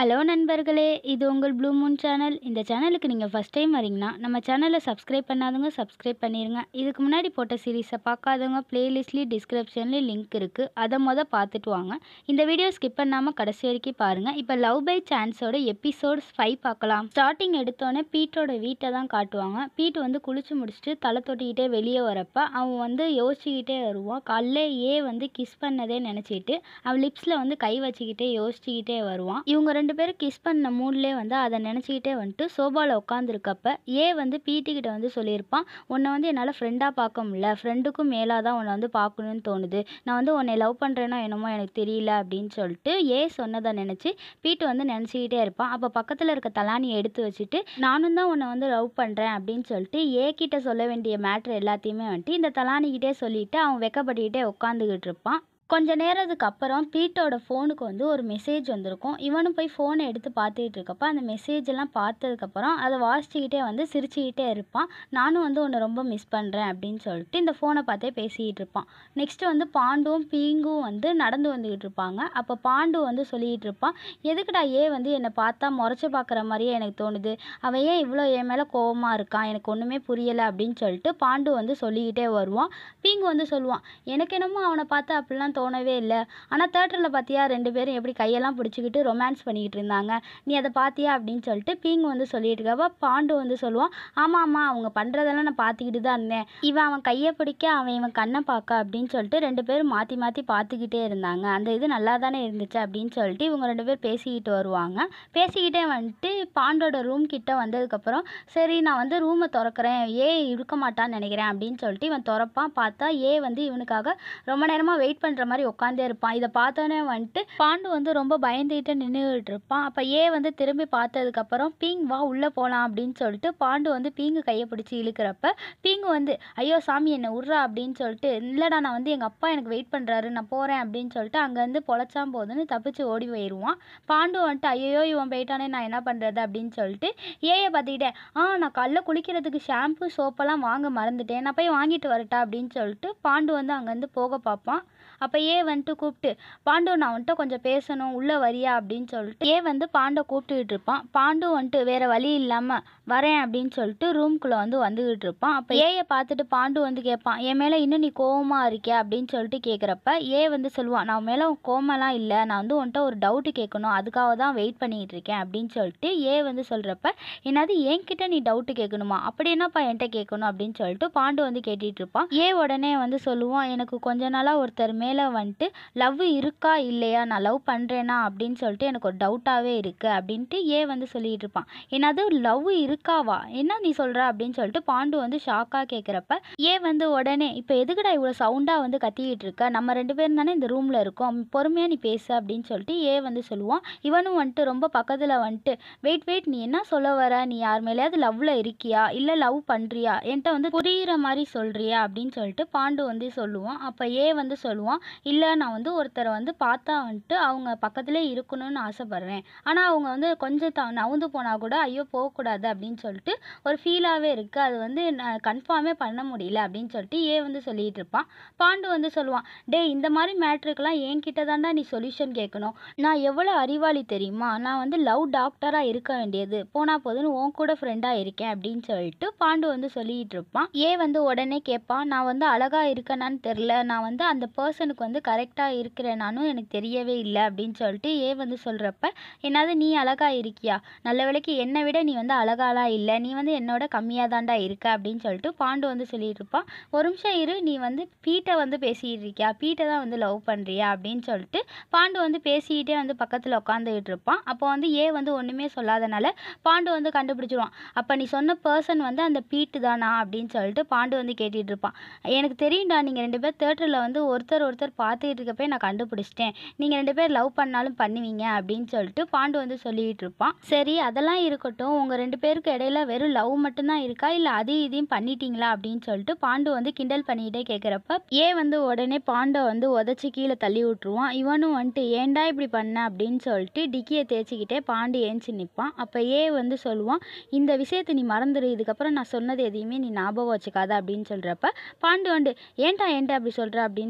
hello நண்பர்களே இது உங்கள் ப்ளூ மூன் சேனல் இந்த சேனலுக்கு நீங்கள் ஃபஸ்ட் டைம் வரீங்கன்னா நம்ம சேனலை சப்ஸ்கிரைப் பண்ணாதவங்க சப்ஸ்கிரைப் பண்ணிடுங்க இதுக்கு முன்னாடி போட்ட சீரீஸை பார்க்காதவங்க பிளேலிஸ்ட்லேயும் டிஸ்கிரிப்ஷன்லேயும் லிங்க் இருக்குது அதை மொதல் பார்த்துட்டு வாங்க இந்த வீடியோ ஸ்கிப் பண்ணாமல் கடைசி வரைக்கும் பாருங்கள் இப்போ லவ் பை சான்ஸோட எபிசோட் ஃபைவ் பார்க்கலாம் ஸ்டார்டிங் எடுத்தோன்னே பீட்டோட வீட்டை தான் காட்டுவாங்க பீட் வந்து குளிச்சு முடிச்சுட்டு தலை தொட்டிக்கிட்டே வெளியே வரப்ப அவன் வந்து யோசிச்சுக்கிட்டே வருவான் காலைல ஏ வந்து கிஸ் பண்ணதே நினச்சிட்டு அவன் லிப்ஸில் வந்து கை வச்சுக்கிட்டே யோசிச்சுக்கிட்டே வருவான் இவங்க ரெண்டு பேரும் கிஸ் பண்ண மூட்லேயே வந்து அதை நினச்சிக்கிட்டே வந்துட்டு சோபாவில் உட்காந்துருக்கப்ப ஏ வந்து பீட்டி கிட்ட வந்து சொல்லியிருப்பான் உன்னை வந்து என்னால் ஃப்ரெண்டாக பார்க்க முடியல ஃப்ரெண்டுக்கும் மேலாக தான் உன்னை வந்து பார்க்கணுன்னு தோணுது நான் வந்து உன்னை லவ் பண்ணுறேன்னா என்னமோ எனக்கு தெரியல அப்படின்னு சொல்லிட்டு ஏ சொன்னதை நினச்சி பீட்டு வந்து நினச்சிக்கிட்டே இருப்பான் அப்போ பக்கத்தில் இருக்க தலானியை எடுத்து வச்சுட்டு நானும் தான் உன்னை வந்து லவ் பண்ணுறேன் அப்படின்னு சொல்லிட்டு ஏ கிட்ட சொல்ல வேண்டிய மேட்ரு எல்லாத்தையுமே வந்துட்டு இந்த தலானிக்கிட்டே சொல்லிட்டு அவன் வெக்கப்பட்டுக்கிட்டே உட்காந்துக்கிட்டு இருப்பான் கொஞ்ச நேரத்துக்கு அப்புறம் பீட்டோட ஃபோனுக்கு வந்து ஒரு மெசேஜ் வந்திருக்கும் இவனும் போய் ஃபோனை எடுத்து பார்த்துக்கிட்டு இருக்கப்ப அந்த மெசேஜ் எல்லாம் பார்த்ததுக்கப்புறம் அதை வாசிச்சுக்கிட்டே வந்து சிரிச்சுக்கிட்டே இருப்பான் நானும் வந்து உன்னை ரொம்ப மிஸ் பண்ணுறேன் அப்படின்னு சொல்லிட்டு இந்த ஃபோனை பார்த்தே பேசிக்கிட்டு இருப்பான் நெக்ஸ்ட்டு வந்து பாண்டுவும் பீங்கும் வந்து நடந்து வந்துக்கிட்டு இருப்பாங்க அப்போ பாண்டு வந்து சொல்லிக்கிட்டு இருப்பான் எதுக்குடா ஏ வந்து என்னை பார்த்தா முறைச்சி பார்க்குற மாதிரியே எனக்கு தோணுது அவன் ஏன் இவ்வளோ என் மேலே கோவமாக இருக்கான் எனக்கு ஒன்றுமே புரியலை அப்படின்னு சொல்லிட்டு பாண்டு வந்து சொல்லிக்கிட்டே வருவான் பீங்கு வந்து சொல்லுவான் எனக்கு என்னமோ அவனை பார்த்தா அப்படிலாம் தோணவே இல்லை ஆனால் தேட்டரில் பார்த்தியா ரெண்டு பேரும் எப்படி கையெல்லாம் பிடிச்சிக்கிட்டு ரொமான்ஸ் பண்ணிக்கிட்டு இருந்தாங்க நீ அதை பார்த்தியா அப்படின்னு சொல்லிட்டு பீங்கு வந்து சொல்லிட்டு இருக்கப்ப பாண்டு வந்து சொல்லுவான் ஆமாம் ஆமாம் அவங்க பண்ணுறதெல்லாம் நான் பார்த்துக்கிட்டு தான் இருந்தேன் இவன் அவன் கையை பிடிக்க அவன் இவன் கண்ணை பார்க்க அப்படின்னு சொல்லிட்டு ரெண்டு பேரும் மாற்றி மாற்றி பார்த்துக்கிட்டே இருந்தாங்க அந்த இது நல்லா தானே இருந்துச்சு அப்படின்னு சொல்லிட்டு இவங்க ரெண்டு பேர் பேசிக்கிட்டு வருவாங்க பேசிக்கிட்டே வந்துட்டு பாண்டோட ரூம் கிட்ட வந்ததுக்கப்புறம் சரி நான் வந்து ரூமை திறக்கிறேன் ஏ இருக்க மாட்டான்னு நினைக்கிறேன் அப்படின்னு சொல்லிட்டு இவன் திறப்பான் பார்த்தா ஏ வந்து இவனுக்காக ரொம்ப நேரமாக வெயிட் பண்ணுற மாதிரி உட்காந்தே இருப்பான் இதை பார்த்தோன்னே வந்துட்டு பாண்டு வந்து ரொம்ப பயந்துகிட்டு நின்றுக்கிட்டு இருப்பான் அப்போ ஏ வந்து திரும்பி பார்த்ததுக்கப்புறம் பீங் வா உள்ளே போகலாம் அப்படின்னு சொல்லிட்டு பாண்டு வந்து பீங்கு கையை பிடிச்சி இழுக்கிறப்ப பீங்கு வந்து ஐயோ சாமி என்னை விட்றா அப்படின்னு சொல்லிட்டு இல்லைடா நான் வந்து எங்கள் அப்பா எனக்கு வெயிட் பண்ணுறாரு நான் போகிறேன் அப்படின்னு சொல்லிட்டு அங்கேருந்து பொழைச்சான் போதுன்னு தப்பிச்சு ஓடி போயிடுவான் பாண்டு வந்துட்டு ஐயோ இவன் போயிட்டானே நான் என்ன பண்ணுறது அப்படின்னு சொல்லிட்டு ஏயை பார்த்துக்கிட்டேன் ஆ நான் காலைல குளிக்கிறதுக்கு ஷாம்பு சோப்பெல்லாம் வாங்க மறந்துட்டேன் நான் போய் வாங்கிட்டு வரட்டா அப்படின்னு சொல்லிட்டு பாண்டு வந்து அங்கேருந்து போக பார்ப்பான் அப்போ ஏ வந்துட்டு கூப்பிட்டு பாண்டு நான் வந்துட்டு கொஞ்சம் பேசணும் உள்ளே வரியா அப்படின்னு சொல்லிட்டு ஏ வந்து பாண்டை கூப்பிட்டுக்கிட்டு இருப்பான் பாண்டு வந்துட்டு வேறு வழி இல்லாமல் வரேன் அப்படின்னு சொல்லிட்டு ரூம்குள்ளே வந்து வந்துக்கிட்டு இருப்பான் அப்போ ஏயை பார்த்துட்டு பாண்டு வந்து கேட்பான் என் மேலே இன்னும் நீ கோவமாக இருக்கியா அப்படின்னு சொல்லிட்டு கேட்குறப்ப ஏ வந்து சொல்லுவான் நான் மேலே கோவமெல்லாம் இல்லை நான் வந்து உன்கிட்ட ஒரு டவுட்டு கேட்கணும் அதுக்காக தான் வெயிட் பண்ணிக்கிட்டு இருக்கேன் அப்படின்னு சொல்லிட்டு ஏ வந்து சொல்கிறப்ப என்னது என்கிட்ட நீ டவுட்டு கேட்கணுமா அப்படி என்னப்பா என்கிட்ட கேட்கணும் அப்படின்னு சொல்லிட்டு பாண்டு வந்து கேட்டுட்டு இருப்பான் ஏ உடனே வந்து சொல்லுவான் எனக்கு கொஞ்ச நாளாக ஒருத்தர் மேலே வந்துட்டு லவ் இருக்கா இல்லையா நான் லவ் பண்ணுறேனா அப்படின்னு சொல்லிட்டு எனக்கு ஒரு டவுட்டாகவே இருக்குது அப்படின்ட்டு ஏ வந்து சொல்லிட்டு இருப்பான் என்னது லவ் இருக்காவா என்ன நீ சொல்கிற அப்படின்னு சொல்லிட்டு பாண்டு வந்து ஷாக்காக கேட்குறப்ப ஏ வந்து உடனே இப்போ எதுக்குடா இவ்வளோ சவுண்டாக வந்து கத்திக்கிட்டு இருக்க நம்ம ரெண்டு பேரும் தானே இந்த ரூமில் இருக்கோம் பொறுமையாக நீ பேசு அப்படின்னு சொல்லிட்டு ஏ வந்து சொல்லுவான் இவனும் வந்துட்டு ரொம்ப பக்கத்தில் வந்துட்டு வெயிட் வெயிட் நீ என்ன சொல்ல வர நீ யார் மேலேயாவது லவ்வில் இருக்கியா இல்லை லவ் பண்ணுறியா என்கிட்ட வந்து புரிகிற மாதிரி சொல்கிறியா அப்படின்னு சொல்லிட்டு பாண்டு வந்து சொல்லுவான் அப்போ ஏ வந்து சொல்லுவான் இல்லை நான் வந்து ஒருத்தரை வந்து பார்த்தா வந்துட்டு அவங்க பக்கத்துலேயே இருக்கணும்னு ஆசைப்பட்றேன் ஆனால் அவங்க வந்து கொஞ்சம் த நவுந்து போனால் கூட ஐயோ போகக்கூடாது அப்படின்னு சொல்லிட்டு ஒரு ஃபீலாகவே இருக்குது அது வந்து நான் கன்ஃபார்மே பண்ண முடியல அப்படின்னு சொல்லிட்டு ஏ வந்து சொல்லிகிட்டு இருப்பான் பாண்டு வந்து சொல்லுவான் டேய் இந்த மாதிரி மேட்ருக்கெல்லாம் என்கிட்ட தான்டா நீ சொல்யூஷன் கேட்கணும் நான் எவ்வளோ அறிவாளி தெரியுமா நான் வந்து லவ் டாக்டராக இருக்க வேண்டியது போனா போதுன்னு உன் கூட ஃப்ரெண்டாக இருக்கேன் அப்படின்னு சொல்லிட்டு பாண்டு வந்து சொல்லிகிட்டு இருப்பான் ஏ வந்து உடனே கேட்பான் நான் வந்து அழகாக இருக்கேனான்னு தெரில நான் வந்து அந்த பர்சனுக்கு வந்து கரெக்டாக இருக்கிறேனானும் எனக்கு தெரியவே இல்லை அப்படின்னு சொல்லிட்டு ஏ வந்து சொல்கிறப்ப என்னது நீ அழகாக இருக்கியா நல்ல வேளைக்கு என்னை விட நீ வந்து அழகாலாம் இல்லை நீ வந்து என்னோட கம்மியாக தான்டா இருக்க அப்படின்னு சொல்லிட்டு பாண்டு வந்து சொல்லிட்டு இருப்பான் ஒரு நிமிஷம் இரு நீ வந்து பீட்டை வந்து பேசிகிட்டு இருக்கியா பீட்டை தான் வந்து லவ் பண்ணுறியா அப்படின்னு சொல்லிட்டு பாண்டு வந்து பேசிக்கிட்டே வந்து பக்கத்தில் உட்காந்துக்கிட்டு இருப்பான் அப்போ வந்து ஏ வந்து ஒன்றுமே சொல்லாதனால பாண்டு வந்து கண்டுபிடிச்சிருவான் அப்போ நீ சொன்ன பர்சன் வந்து அந்த பீட்டு தானா அப்படின்னு சொல்லிட்டு பாண்டு வந்து கேட்டுட்டு இருப்பான் எனக்கு தெரியும்டா நீங்கள் ரெண்டு பேர் தேட்டரில் வந்து ஒருத்தர் ஒருத்தர் பார்த்துக்கிட்டு இருக்கப்பே நான் கண்டுபிடிச்சிட்டேன் நீங்கள் ரெண்டு பேர் லவ் பண்ணாலும் பண்ணுவீங்க அப்படின்னு சொல்லிட்டு பாண்டு வந்து சொல்லிக்கிட்டு இருப்பான் சரி அதெல்லாம் இருக்கட்டும் உங்கள் ரெண்டு பேருக்கு இடையில வெறும் லவ் மட்டும்தான் இருக்கா இல்லை அதையும் இதையும் பண்ணிட்டீங்களா அப்படின்னு சொல்லிட்டு பாண்டு வந்து கிண்டல் பண்ணிக்கிட்டே கேட்குறப்ப ஏ வந்து உடனே பாண்டை வந்து உதச்சி கீழே தள்ளி விட்டுருவான் இவனும் வந்துட்டு ஏன்டா இப்படி பண்ண அப்படின்னு சொல்லிட்டு டிக்கியை தேய்ச்சிக்கிட்டே பாண்டு ஏஞ்சி நிற்பான் அப்போ ஏ வந்து சொல்லுவான் இந்த விஷயத்தை நீ மறந்துடு இதுக்கப்புறம் நான் சொன்னது எதையுமே நீ ஞாபகம் வச்சுக்காத அப்படின்னு சொல்கிறப்ப பாண்டு வந்து ஏன்டா ஏன்டா அப்படி சொல்கிற அப்படின்னு சொல்லிட்டு பாண்டு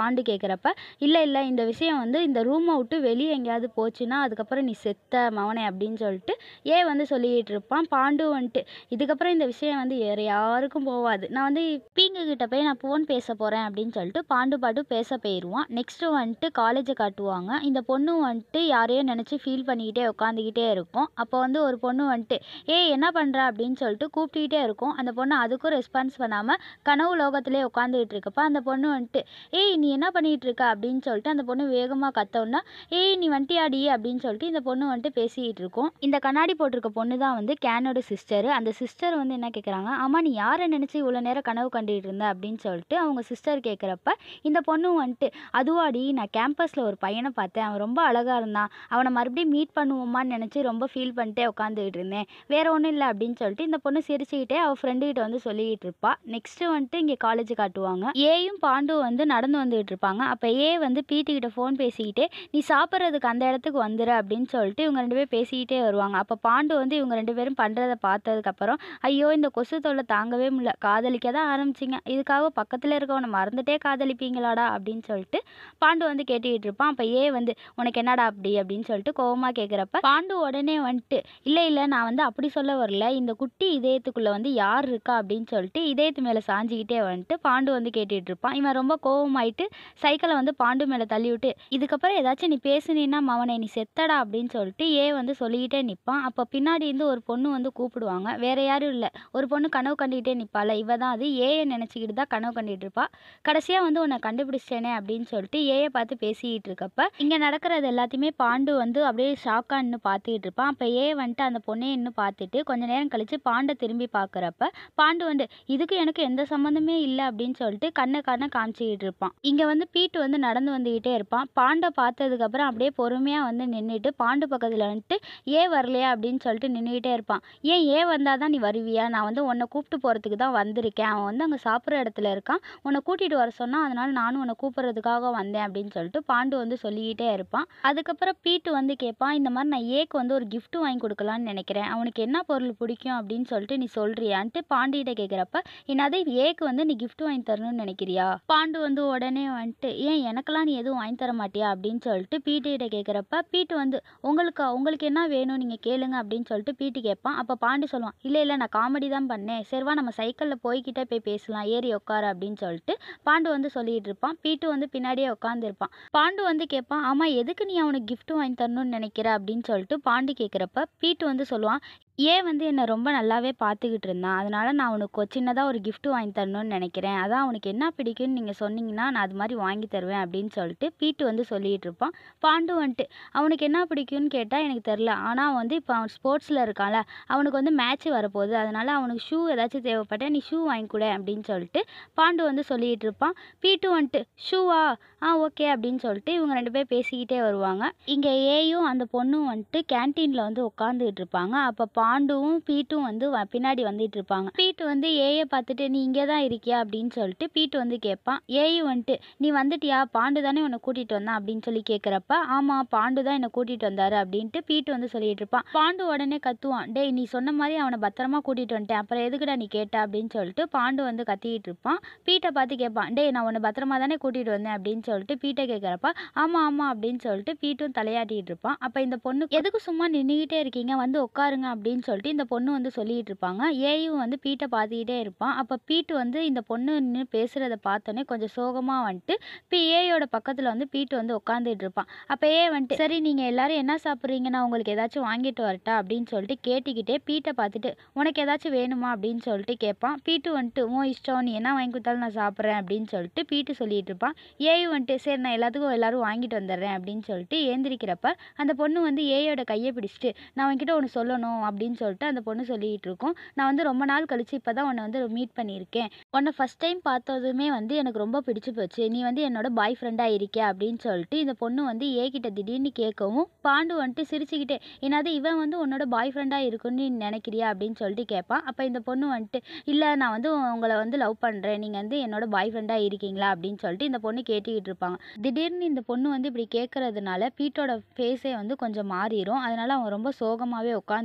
பாண்டு கேட்குறப்ப இல்லை இல்லை இந்த விஷயம் வந்து இந்த ரூமை விட்டு வெளியே எங்கேயாவது போச்சுன்னா அதுக்கப்புறம் நீ செத்த மவனே அப்படின்னு சொல்லிட்டு ஏ வந்து சொல்லிக்கிட்டு இருப்பான் பாண்டு வந்துட்டு இதுக்கப்புறம் இந்த விஷயம் வந்து வேறு யாருக்கும் போகாது நான் வந்து பீங்கு கிட்ட போய் நான் ஃபோன் பேச போகிறேன் அப்படின்னு சொல்லிட்டு பாண்டு பாட்டு பேச போயிடுவான் நெக்ஸ்ட்டு வந்துட்டு காலேஜை காட்டுவாங்க இந்த பொண்ணு வந்துட்டு யாரையோ நினச்சி ஃபீல் பண்ணிக்கிட்டே உட்காந்துக்கிட்டே இருக்கும் அப்போ வந்து ஒரு பொண்ணு வந்துட்டு ஏய் என்ன பண்ணுற அப்படின்னு சொல்லிட்டு கூப்பிட்டுக்கிட்டே இருக்கும் அந்த பொண்ணு அதுக்கும் ரெஸ்பான்ஸ் பண்ணாமல் கனவு லோகத்திலே உட்காந்துக்கிட்டு இருக்கப்ப அந்த பொண்ணு வந்துட்டு ஏய் நீ என்ன பண்ணிகிட்டு இருக்க அப்படின்னு சொல்லிட்டு அந்த பொண்ணு வேகமாக கத்தோன்னா ஏய் நீ வண்டியாடி அப்படின்னு சொல்லிட்டு இந்த பொண்ணு வந்துட்டு பேசிக்கிட்டு இருக்கும் இந்த கண்ணாடி போட்டிருக்க பொண்ணு தான் வந்து கேனோட சிஸ்டர் அந்த சிஸ்டர் வந்து என்ன கேட்குறாங்க ஆமாம் நீ யாரை நினச்சி இவ்வளோ நேரம் கனவு கண்டுகிட்டு இருந்த அப்படின்னு சொல்லிட்டு அவங்க சிஸ்டர் கேட்குறப்ப இந்த பொண்ணு வந்துட்டு அதுவாடி நான் கேம்பஸில் ஒரு பையனை பார்த்தேன் அவன் ரொம்ப அழகாக இருந்தான் அவனை மறுபடியும் மீட் பண்ணுவோமான்னு நினச்சி ரொம்ப ஃபீல் பண்ணிட்டே உட்காந்துக்கிட்டு இருந்தேன் வேற ஒன்றும் இல்லை அப்படின்னு சொல்லிட்டு இந்த பொண்ணு சிரிச்சுக்கிட்டே அவள் ஃப்ரெண்டுக்கிட்ட வந்து சொல்லிக்கிட்டு இருப்பா நெக்ஸ்ட்டு வந்துட்டு இங்கே காலேஜ் காட்டுவாங்க ஏயும் பாண்டு வந்து நடந்து வந்துகிட்டு இருப்பாங்க அப்போ ஏ வந்து பீட்டி கிட்ட ஃபோன் பேசிக்கிட்டே நீ சாப்பிட்றதுக்கு அந்த இடத்துக்கு வந்துரு அப்படின்னு சொல்லிட்டு இவங்க ரெண்டு பேரும் பேசிக்கிட்டே வருவாங்க அப்போ பாண்டு வந்து இவங்க ரெண்டு பேரும் பண்ணுறத பார்த்ததுக்கப்புறம் ஐயோ இந்த கொசு தொல்லை தாங்கவே முடியல காதலிக்க தான் ஆரம்பிச்சிங்க இதுக்காக பக்கத்தில் இருக்கவனை மறந்துட்டே காதலிப்பீங்களாடா அப்படின்னு சொல்லிட்டு பாண்டு வந்து கேட்டுக்கிட்டு இருப்பான் அப்போ ஏ வந்து உனக்கு என்னடா அப்படி அப்படின்னு சொல்லிட்டு கோவமாக கேட்குறப்ப பாண்டு உடனே வந்துட்டு இல்லை இல்லை நான் வந்து அப்படி சொல்ல வரல இந்த குட்டி இதயத்துக்குள்ளே வந்து யார் இருக்கா அப்படின்னு சொல்லிட்டு இதயத்து மேலே சாஞ்சிக்கிட்டே வந்துட்டு பாண்டு வந்து கேட்டுட்டு இருப்பான் இவன் ரொம்ப கோவமாயிட்டு சைக்கிளை வந்து பாண்டு மேலே தள்ளி விட்டு இதுக்கப்புறம் ஏதாச்சும் நீ பேசுனீன்னா மவனே நீ செத்தடா அப்படின்னு சொல்லிட்டு ஏ வந்து சொல்லிக்கிட்டே நிற்பான் அப்போ பின்னாடி இருந்து ஒரு பொண்ணு வந்து கூப்பிடுவாங்க வேற யாரும் இல்லை ஒரு பொண்ணு கனவு கண்டுக்கிட்டே நிற்பாள் இவ தான் அது ஏயை நினச்சிக்கிட்டு தான் கனவு கண்டுட்டு இருப்பா கடைசியாக வந்து உன்னை கண்டுபிடிச்சிட்டேனே அப்படின்னு சொல்லிட்டு ஏயை பார்த்து பேசிக்கிட்டு இருக்கப்ப இங்கே நடக்கிறது எல்லாத்தையுமே பாண்டு வந்து அப்படியே ஷாக்காக நின்று பார்த்துக்கிட்டு இருப்பான் அப்போ ஏ வந்துட்டு அந்த பொண்ணையை இன்னும் பார்த்துட்டு கொஞ்ச நேரம் கழிச்சு பாண்டை திரும்பி பார்க்குறப்ப பாண்டு வந்து இதுக்கு எனக்கு எந்த சம்மந்தமே இல்லை அப்படின்னு சொல்லிட்டு கண்ணை கண்ணை காமிச்சிக்கிட்டு இருப்பான் இங்கே வந்து பீட்டு வந்து நடந்து வந்துக்கிட்டே இருப்பான் பாண்டை பார்த்ததுக்கப்புறம் அப்படியே பொறுமையாக வந்து நின்றுட்டு பாண்டு பக்கத்தில் வந்துட்டு ஏ வரலையா அப்படின்னு சொல்லிட்டு நின்றுக்கிட்டே இருப்பான் ஏன் ஏ வந்தால் தான் நீ வருவியா நான் வந்து உன்னை கூப்பிட்டு போகிறதுக்கு தான் வந்திருக்கேன் அவன் வந்து அங்கே சாப்பிட்ற இடத்துல இருக்கான் உன்னை கூட்டிகிட்டு வர சொன்னால் அதனால நானும் உன்னை கூப்பிட்றதுக்காக வந்தேன் அப்படின்னு சொல்லிட்டு பாண்டு வந்து சொல்லிக்கிட்டே இருப்பான் அதுக்கப்புறம் பீட்டு வந்து கேட்பான் இந்த மாதிரி நான் ஏக்கு வந்து ஒரு gift வாங்கி கொடுக்கலான்னு நினைக்கிறேன் அவனுக்கு என்ன பொருள் பிடிக்கும் அப்படின்னு சொல்லிட்டு நீ சொல்றியான்ட்டு பாண்டிகிட்ட கேட்குறப்ப என்னது ஏக்கு வந்து நீ gift வாங்கி தரணும்னு நினைக்கிறியா பாண்டு வந்து உடனே வந்துட்டு ஏன் எனக்கெல்லாம் நீ எதுவும் வாங்கி தர மாட்டியா அப்படின்னு சொல்லிட்டு பீட்டுகிட்ட கேட்குறப்ப பீட்டு வந்து உங்களுக்கு உங்களுக்கு என்ன வேணும் நீங்கள் கேளுங்க அப்படின்னு சொல்லிட்டு பீட்டு கேட்பான் அப்போ பாண்டு சொல்லுவான் இல்லை இல்லை நான் காமெடி தான் பண்ணேன் சரிவா நம்ம சைக்கிளில் போய்கிட்டே போய் பேசலாம் ஏறி உட்காரு அப்படின்னு சொல்லிட்டு பாண்டு வந்து சொல்லிட்டு இருப்பான் பீட்டு வந்து பின்னாடியே உட்காந்துருப்பான் பாண்டு வந்து கேட்பான் ஆமாம் எதுக்கு நீ அவனுக்கு gift வாங்கி தரணும்னு நினைக்கிற அப்படின்னு சொல்லிட்டு பாண்டு கேட்குறப்ப பீட்டு வந்து சொல்லுவான் ஏன் வந்து என்னை ரொம்ப நல்லாவே பார்த்துக்கிட்டு இருந்தான் அதனால நான் அவனுக்கு சின்னதாக ஒரு gift வாங்கி தரணும்னு நினைக்கிறேன் அதான் அவனுக்கு என்ன பிடிக்கும்னு நீங்கள் சொன்னீங்கன்னா நான் அது மாதிரி வாங்கி தருவேன் அப்படின்னு சொல்லிட்டு பீட்டு வந்து சொல்லிட்டு இருப்பான் பாண்டு வந்துட்டு அவனுக்கு என்ன பிடிக்கும்னு கேட்டால் எனக்கு தெரில ஆனால் அவன் வந்து இப்போ அவன் ஸ்போர்ட்ஸில் இருக்கான்ல அவனுக்கு வந்து மேட்ச் வரப்போகுது அதனால அவனுக்கு ஷூ ஏதாச்சும் தேவைப்பட்டா நீ ஷூ வாங்கி கொடு அப்படின்னு சொல்லிட்டு பாண்டு வந்து சொல்லிட்டு இருப்பான் பீட்டு வந்துட்டு ஷூவா ஆ ஓகே அப்படின்னு சொல்லிட்டு இவங்க ரெண்டு பேர் பேசிக்கிட்டே வருவாங்க இங்கே ஏயும் அந்த பொண்ணும் வந்துட்டு கேன்டீனில் வந்து உட்காந்துக்கிட்டு இருப்பாங்க அப்போ பாண்டுவும் பீட்டும் வந்து வ- பின்னாடி வந்துட்டு இருப்பாங்க பீட்டு வந்து ஏயை பார்த்துட்டு நீ இங்கே தான் இருக்கியா அப்படின்னு சொல்லிட்டு பீட்டு வந்து கேட்பான் ஏயும் வந்துட்டு நீ வந்துட்டியா பாண்டு தானே உன்னை கூட்டிகிட்டு வந்தான் அப்படின்னு சொல்லி கேட்குறப்ப ஆமாம் பாண்டு தான் என்னை கூட்டிகிட்டு வந்தாரு அப்படின்ட்டு பீட்டு வந்து சொல்லிட்டு இருப்பான் பாண்டு உடனே கத்துவான் டேய் நீ சொன்ன மாதிரி அவனை பத்திரமா கூட்டிகிட்டு வந்துட்டேன் அப்புறம் எதுக்குடா நீ கேட்ட அப்படின்னு சொல்லிட்டு பாண்டு வந்து கத்திக்கிட்டு இருப்பான் பீட்டை பார்த்து கேட்பான் டேய் நான் உன்னை பத்திரமா தானே கூட்டிகிட்டு வந்தேன் அப்படின்னு சொல்லிட்டு பீட்டை கேட்குறப்ப ஆமாம் ஆமாம் அப்படின்னு சொல்லிட்டு பீட்டும் தலையாட்டிட்டு இருப்பான் அப்போ இந்த பொண்ணு எதுக்கு சும்மா நின்றுக்கிட்டே இருக்கீங்க வந்து உட்காருங்க அப்படின்னு சொல்லிட்டு இந்த பொண்ணு வந்து சொல்லிட்டு இருப்பாங்க ஏயும் வந்து பீட்டை பார்த்துக்கிட்டே இருப்பான் அப்போ பீட்டு வந்து இந்த பொண்ணு நின்று பேசுகிறத பார்த்தோன்னே கொஞ்சம் சோகமாக வந்துட்டு இப்போ ஏயோட பக்கத்தில் வந்து பீட்டு வந்து உட்காந்துட்டு இருப்பான் அப்போ ஏ வந்துட்டு சரி நீங்கள் எல்லாரும் என்ன சாப்பிட்றீங்க நான் உங்களுக்கு ஏதாச்சும் வாங்கிட்டு வரட்டா அப்படின்னு சொல்லிட்டு கேட்டுக்கிட்டே பீட்டை பார்த்துட்டு உனக்கு ஏதாச்சும் வேணுமா அப்படின்னு சொல்லிட்டு கேட்பான் பீட்டு வந்துட்டு உன் இஷ்டம் நீ என்ன வாங்கி கொடுத்தாலும் நான் சாப்பிட்றேன் அப்படின்னு சொல்லிட்டு பீட்டு சொல்லிட்டு இருப்பான் ஏயும் வந்துட்டு சரி நான் எல்லாத்துக்கும் எல்லாரும் வாங்கிட்டு வந்துடுறேன் அப்படின்னு சொல்லிட்டு ஏந்திரிக்கிறப்ப அந்த பொண்ணு வந்து ஏயோட கையை பிடிச்சிட்டு நான் உன்கிட்ட ஒன்று சொல்லணும் அப்படின்னு சொல்லிட்டு அந்த பொண்ணு சொல்லிட்டு இருக்கும் நான் வந்து ரொம்ப நாள் கழிச்சு இப்போ தான் உன்னை வந்து மீட் பண்ணியிருக்கேன் உன்னை ஃபஸ்ட் டைம் பார்த்ததுமே வந்து எனக்கு ரொம்ப பிடிச்சு போச்சு நீ வந்து என்னோட பாய் ஃப்ரெண்டாக இருக்கியா அப்படின்னு சொல்லிட்டு இந்த பொண்ணு வந்து ஏ கிட்ட திடீர்னு கேட்கவும் பாண்டு வந்துட்டு சிரிச்சுக்கிட்டே என்னது இவன் வந்து உன்னோட பாய் ஃப்ரெண்டாக இருக்குன்னு நீ நினைக்கிறியா அப்படின்னு சொல்லிட்டு கேட்பான் அப்போ இந்த பொண்ணு வந்துட்டு இல்லை நான் வந்து உங்களை வந்து லவ் பண்ணுறேன் நீங்கள் வந்து என்னோட பாய் ஃப்ரெண்டாக இருக்கீங்களா அப்படின்னு சொல்லிட்டு இந்த பொண்ணு கேட்டுக்கிட்டு இருப்பாங்க திடீர்னு இந்த பொண்ணு வந்து இப்படி கேட்கறதுனால பீட்டோட ஃபேஸே வந்து கொஞ்சம் மாறிடும் அதனால அவன் ரொம்ப சோகமாகவே உட்காந்துக்கிட்டு இருப்பான்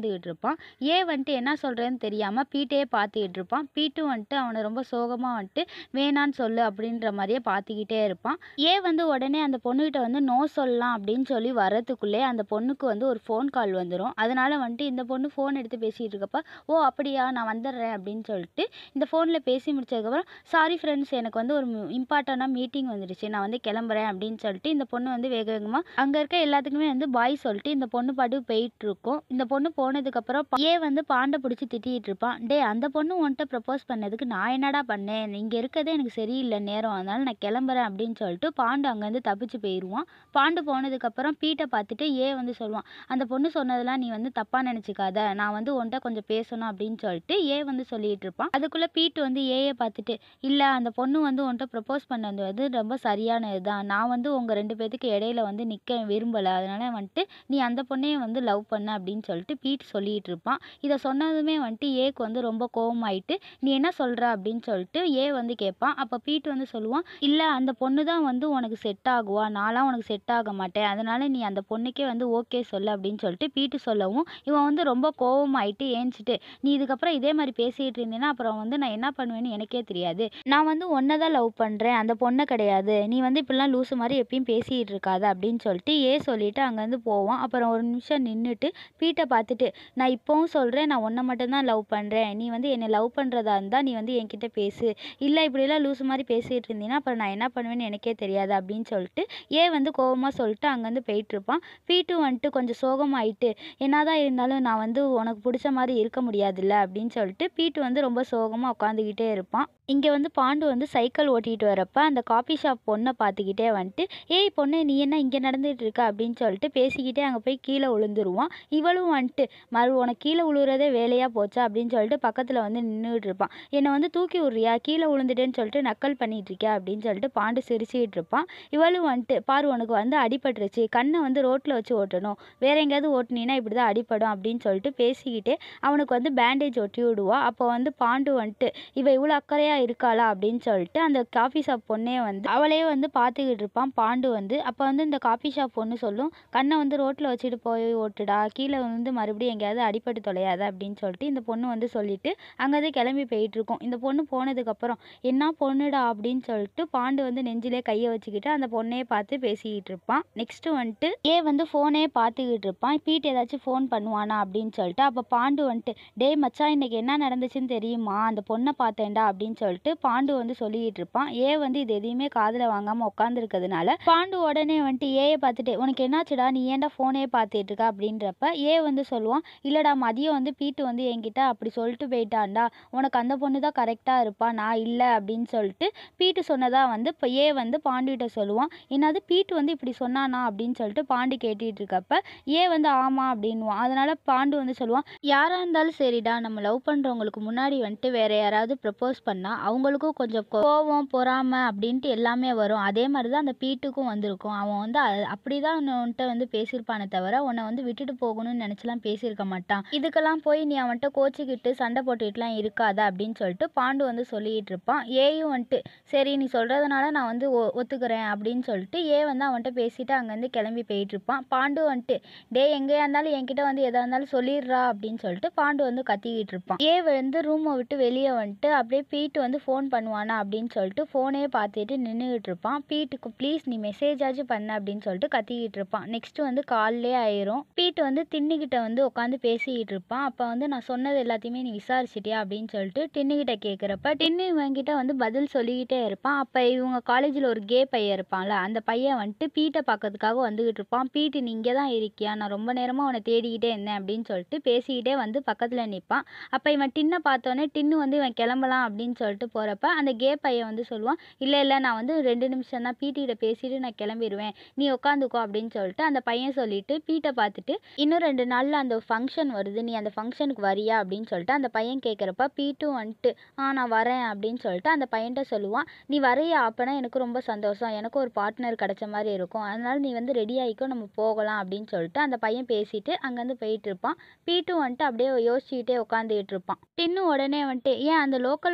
இருப்பான் ஏ வந்துட்டு என்ன சொல்கிறேன்னு தெரியாமல் பீட்டையே பார்த்துக்கிட்டு இருப்பான் பீட்டும் வந்துட்டு அவனை ரொம்ப சோகமாக வந்துட்டு வேணான்னு சொல்லு அப்படின்ற மாதிரியே பார்த்துக்கிட்டே இருப்பான் ஏ வந்து உடனே அந்த பொண்ணுகிட்ட வந்து நோ சொல்லலாம் அப்படின்னு சொல்லி வரதுக்குள்ளே அந்த பொண்ணுக்கு வந்து ஒரு ஃபோன் கால் வந்துடும் அதனால வந்துட்டு இந்த பொண்ணு ஃபோன் எடுத்து பேசிகிட்டு இருக்கப்ப ஓ அப்படியா நான் வந்துடுறேன் அப்படின்னு சொல்லிட்டு இந்த ஃபோனில் பேசி முடிச்சதுக்கப்புறம் சாரி ஃப்ரெண்ட்ஸ் எனக்கு வந்து ஒரு இம்பார்ட்டண்டாக மீட்டிங் வந்துடுச்சு நான் வந்து கிளம்புறேன் அப்படின்னு சொல்லிட்டு இந்த பொண்ணு வந்து வேக வேகமாக அங்கே இருக்க எல்லாத்துக்குமே வந்து பாய் சொல்லிட்டு இந்த பொண்ணு பாட்டு போயிட்டு இருக்கும் இந்த பொண்ணு போனதுக்கப்புறம் ஏ வந்து பாண்டை பிடிச்சி திட்டிகிட்டு இருப்பான் டே அந்த பொண்ணு உன்கிட்ட ப்ரப்போஸ் பண்ணதுக்கு நான் என்னடா பண்ணேன் இங்கே இருக்கதே எனக்கு சரியில்லை நேரம் அதனால நான் கிளம்புறேன் அப்படின்னு சொல்லிட்டு பாண்டு அங்கேருந்து தப்பிச்சு போயிடுவான் பாண்டு போனதுக்கப்புறம் பீட்டை பார்த்துட்டு ஏ வந்து சொல்லுவான் அந்த பொண்ணு சொன்னதெல்லாம் நீ வந்து தப்பாக நினச்சிக்காத நான் வந்து உன்கிட்ட கொஞ்சம் பேசணும் அப்படின்னு சொல்லிட்டு ஏ வந்து சொல்லிட்டு இருப்பான் அதுக்குள்ளே பீட்டு வந்து ஏயை பார்த்துட்டு இல்லை அந்த பொண்ணு வந்து உன்கிட்ட ப்ரப்போஸ் பண்ணது வந்து ரொம்ப சரியானது தான் நான் வந்து உங்கள் ரெண்டு பேத்துக்கு இடையில வந்து நிற்க விரும்பலை அதனால வந்துட்டு நீ அந்த பொண்ணையே வந்து லவ் பண்ண அப்படின்னு சொல்லிட்டு பீட் சொல்லிட்டு இருப்பான் இதை சொன்னதுமே வந்துட்டு ஏக்கு வந்து ரொம்ப கோவமாயிட்டு நீ என்ன சொல்கிற அப்படின்னு சொல்லிட்டு ஏ வந்து கேட்பான் அப்போ பீட் வந்து சொல்லுவான் இல்லை அந்த பொண்ணு தான் வந்து உனக்கு செட் ஆகுவா நான்லாம் உனக்கு செட் ஆக மாட்டேன் அதனால நீ அந்த பொண்ணுக்கே வந்து ஓகே சொல்லு அப்படின்னு சொல்லிட்டு பீட்டு சொல்லவும் இவன் வந்து ரொம்ப கோவமாயிட்டு ஏஞ்சிட்டு நீ இதுக்கப்புறம் இதே மாதிரி பேசிகிட்டு இருந்தீன்னா அப்புறம் வந்து நான் என்ன பண்ணுவேன்னு எனக்கே தெரியாது நான் வந்து ஒன்றை தான் லவ் பண்ணுறேன் அந்த பொண்ணை கிடையாது நீ வந்து இப்படிலாம் லூசு மாதிரி எப்பயும் பேசிகிட்டு இருக்காத அப்படின்னு சொல்லிட்டு ஏ சொல்லிட்டு அங்கேருந்து போவான் அப்புறம் ஒரு நிமிஷம் நின்றுட்டு பீட்டை பார்த்துட்டு நான் இப்போவும் சொல்கிறேன் நான் உன்னை மட்டும்தான் லவ் பண்ணுறேன் நீ வந்து என்னை லவ் பண்ணுறதா இருந்தால் நீ வந்து என்கிட்ட பேசு இல்லை இப்படிலாம் லூசு மாதிரி பேசிகிட்டு இருந்தீங்கன்னா அப்புறம் நான் என்ன பண்ணுவேன்னு எனக்கே தெரியாது அப்படின்னு சொல்லிட்டு ஏ வந்து கோவமாக சொல்லிட்டு அங்கேருந்து போயிட்டுருப்பான் பீட்டும் வந்துட்டு கொஞ்சம் சோகமாயிட்டு என்னதான் இருந்தாலும் நான் வந்து உனக்கு பிடிச்ச மாதிரி இருக்க முடியாதுல்ல அப்படின்னு சொல்லிட்டு பீட்டு வந்து ரொம்ப சோகமாக உட்காந்துக்கிட்டே இருப்பான் இங்கே வந்து பாண்டு வந்து சைக்கிள் ஓட்டிகிட்டு வரப்ப அந்த காஃபி ஷாப் பொண்ணை பார்த்துக்கிட்டே வந்துட்டு ஏய் பொண்ணு நீ என்ன இங்கே நடந்துட்டு இருக்க அப்படின்னு சொல்லிட்டு பேசிக்கிட்டே அங்கே போய் கீழே விழுந்துருவான் இவளும் வந்துட்டு மறு உனக்கு கீழே விழுறதே வேலையாக போச்சா அப்படின்னு சொல்லிட்டு பக்கத்தில் வந்து நின்றுட்டு இருப்பான் என்னை வந்து தூக்கி விட்றியா கீழே விழுந்துட்டேன்னு சொல்லிட்டு நக்கல் பண்ணிட்டு இருக்கியா அப்படின்னு சொல்லிட்டு பாண்டு சிரிச்சுக்கிட்டு இருப்பான் இவளும் வந்துட்டு பாரு உனக்கு வந்து அடிபட்டுருச்சு கண்ணை வந்து ரோட்டில் வச்சு ஓட்டணும் வேற எங்கேயாவது ஓட்டுனீங்கன்னா இப்படி தான் அடிபடும் அப்படின்னு சொல்லிட்டு பேசிக்கிட்டே அவனுக்கு வந்து பேண்டேஜ் ஒட்டி விடுவா அப்போ வந்து பாண்டு வந்துட்டு இவ இவ்வளோ அக்கறையாக இருக்காளா அப்படின்னு சொல்லிட்டு அந்த காஃபி ஷாப் பொண்ணே வந்து அவளே வந்து பார்த்துக்கிட்டு இருப்பான் பாண்டு வந்து அப்போ வந்து இந்த காஃபி ஷாப் பொண்ணு சொல்லும் கண்ணை வந்து ரோட்டில் வச்சுட்டு போய் ஓட்டுடா கீழே வந்து மறுபடியும் எங்கேயாவது அடிபட்டு தொலையாத அப்படின்னு சொல்லிட்டு இந்த பொண்ணு வந்து சொல்லிட்டு அங்கேருந்து கிளம்பி போயிட்டு இருக்கும் இந்த பொண்ணு போனதுக்கப்புறம் என்ன பொண்ணுடா அப்படின்னு சொல்லிட்டு பாண்டு வந்து நெஞ்சிலே கையை வச்சுக்கிட்டு அந்த பொண்ணையே பார்த்து பேசிக்கிட்டு இருப்பான் நெக்ஸ்ட் வந்துட்டு ஏ வந்து ஃபோனே பார்த்துக்கிட்டு இருப்பான் பீட் ஏதாச்சும் ஃபோன் பண்ணுவானா அப்படின்னு சொல்லிட்டு அப்போ பாண்டு வந்துட்டு டேய் மச்சான் இன்னைக்கு என்ன நடந்துச்சுன்னு தெரியுமா அந்த பொண்ணை பார்த்தேன்டா அப்படின்னு சொல்லிட்டு பாண்டு வந்து சொல்லிக்கிட்டு இருப்பான் ஏ வந்து இது எதையுமே காதில் வாங்காமல் உட்காந்துருக்கிறதுனால பாண்டு உடனே வந்துட்டு ஏயை பார்த்துட்டு உனக்கு என்னாச்சுடா நீ ஏன்டா ஃபோனே பார்த்துட்டு இருக்க அப்படின்றப்ப ஏ வந்து சொல்லுவான் இல்லைடா மதியம் வந்து பீட்டு வந்து என்கிட்ட அப்படி சொல்லிட்டு போயிட்டான்டா உனக்கு அந்த பொண்ணு தான் கரெக்டாக இருப்பா நான் இல்லை அப்படின்னு சொல்லிட்டு பீட்டு சொன்னதா வந்து இப்போ ஏ வந்து பாண்டுகிட்ட சொல்லுவான் என்னது பீட்டு வந்து இப்படி சொன்னானா அப்படின்னு சொல்லிட்டு பாண்டு கேட்டுட்டு இருக்கப்ப ஏ வந்து ஆமாம் அப்படின்வான் அதனால பாண்டு வந்து சொல்லுவான் யாராக இருந்தாலும் சரிடா நம்ம லவ் பண்ணுறவங்களுக்கு முன்னாடி வந்துட்டு வேற யாராவது ப்ரப்போஸ் பண்ணால் அவங்களுக்கும் கொஞ்சம் கோவம் பொறாமை அப்படின்ட்டு எல்லாமே வரும் அதே மாதிரி தான் அந்த பீட்டுக்கும் வந்திருக்கும் அவன் வந்து அ- அப்படிதான் உன்கிட்ட வந்து பேசியிருப்பானே தவிர உன்னை வந்து விட்டுட்டு போகணும்னு நினச்சலாம் பேசியிருக்க மாட்டான் இதுக்கெல்லாம் போய் நீ அவன்கிட்ட கோச்சிக்கிட்டு சண்டை போட்டுக்கிட்டுலாம் இருக்காத அப்படின்னு சொல்லிட்டு பாண்டு வந்து சொல்லிட்டு இருப்பான் ஏயும் வந்துட்டு சரி நீ சொல்கிறதுனால நான் வந்து ஒ ஒத்துக்கிறேன் அப்படின்னு சொல்லிட்டு ஏ வந்து அவன்கிட்ட பேசிட்டு அங்கேருந்து கிளம்பி போயிட்டு இருப்பான் பாண்டு வந்துட்டு டே எங்கேயா இருந்தாலும் என்கிட்ட வந்து எதா இருந்தாலும் சொல்லிடுறா அப்படின்னு சொல்லிட்டு பாண்டு வந்து கத்திக்கிட்டு இருப்பான் ஏ வந்து ரூமை விட்டு வெளியே வந்துட்டு அப்படியே பீட்டு வந்து ஃபோன் பண்ணுவானா அப்படின்னு சொல்லிட்டு ஃபோனே பார்த்துட்டு நின்றுக்கிட்டு இருப்பான் பீட்டுக்கு ப்ளீஸ் நீ மெசேஜ் ஆச்சும் பண்ண அப்படின்னு சொல்லிட்டு கத்திக்கிட்டு இருப்பான் நெக்ஸ்ட் வந்து கால்லே ஆயிரும் பீட்டு வந்து டின்னுக்கிட்ட வந்து உட்காந்து பேசிக்கிட்டு இருப்பான் அப்போ வந்து நான் சொன்னது எல்லாத்தையுமே நீ விசாரிச்சிட்டியா அப்படின்னு சொல்லிட்டு டின்னுக்கிட்ட கேட்குறப்ப டின்னு இவன்கிட்ட வந்து பதில் சொல்லிக்கிட்டே இருப்பான் அப்போ இவங்க காலேஜில் ஒரு கே பையன் இருப்பான்ல அந்த பையன் வந்துட்டு பீட்டை பார்க்கறதுக்காக வந்துகிட்டு இருப்பான் பீட்டு நீ இங்கே தான் இருக்கியா நான் ரொம்ப நேரமாக உன்னை தேடிக்கிட்டே இருந்தேன் அப்படின்னு சொல்லிட்டு பேசிக்கிட்டே வந்து பக்கத்தில் நிற்பான் அப்போ இவன் டின்னை பார்த்தோன்னே டின்னு வந்து இவன் கிளம்பலாம் அப்படின்னு சொல்லிட்டு போகிறப்ப அந்த கே பையன் வந்து சொல்லுவான் இல்லை இல்லை நான் வந்து ரெண்டு நிமிஷம் தான் பீட்டிகிட்ட பேசிட்டு நான் கிளம்பிடுவேன் நீ உட்காந்துக்கோ அப்படின்னு சொல்லிட்டு அந்த பையன் சொல்லிட்டு பீட்டை பார்த்துட்டு இன்னும் ரெண்டு நாளில் அந்த ஃபங்க்ஷன் வருது நீ அந்த ஃபங்க்ஷனுக்கு வரியா அப்படின்னு சொல்லிட்டு அந்த பையன் கேட்குறப்ப பீட்டும் வந்துட்டு ஆ நான் வரேன் அப்படின்னு சொல்லிட்டு அந்த பையன்கிட்ட சொல்லுவான் நீ வரையா அப்போனா எனக்கு ரொம்ப சந்தோஷம் எனக்கு ஒரு பார்ட்னர் கிடைச்ச மாதிரி இருக்கும் அதனால நீ வந்து ரெடி ஆகிக்கோ நம்ம போகலாம் அப்படின்னு சொல்லிட்டு அந்த பையன் பேசிட்டு அங்கேருந்து போயிட்டு இருப்பான் பீட்டும் வந்துட்டு அப்படியே யோசிச்சுக்கிட்டே உட்காந்துக்கிட்டு இருப்பான் டின்னு உடனே வந்துட்டு ஏன் அந்த லோக்கல் பசங்களோட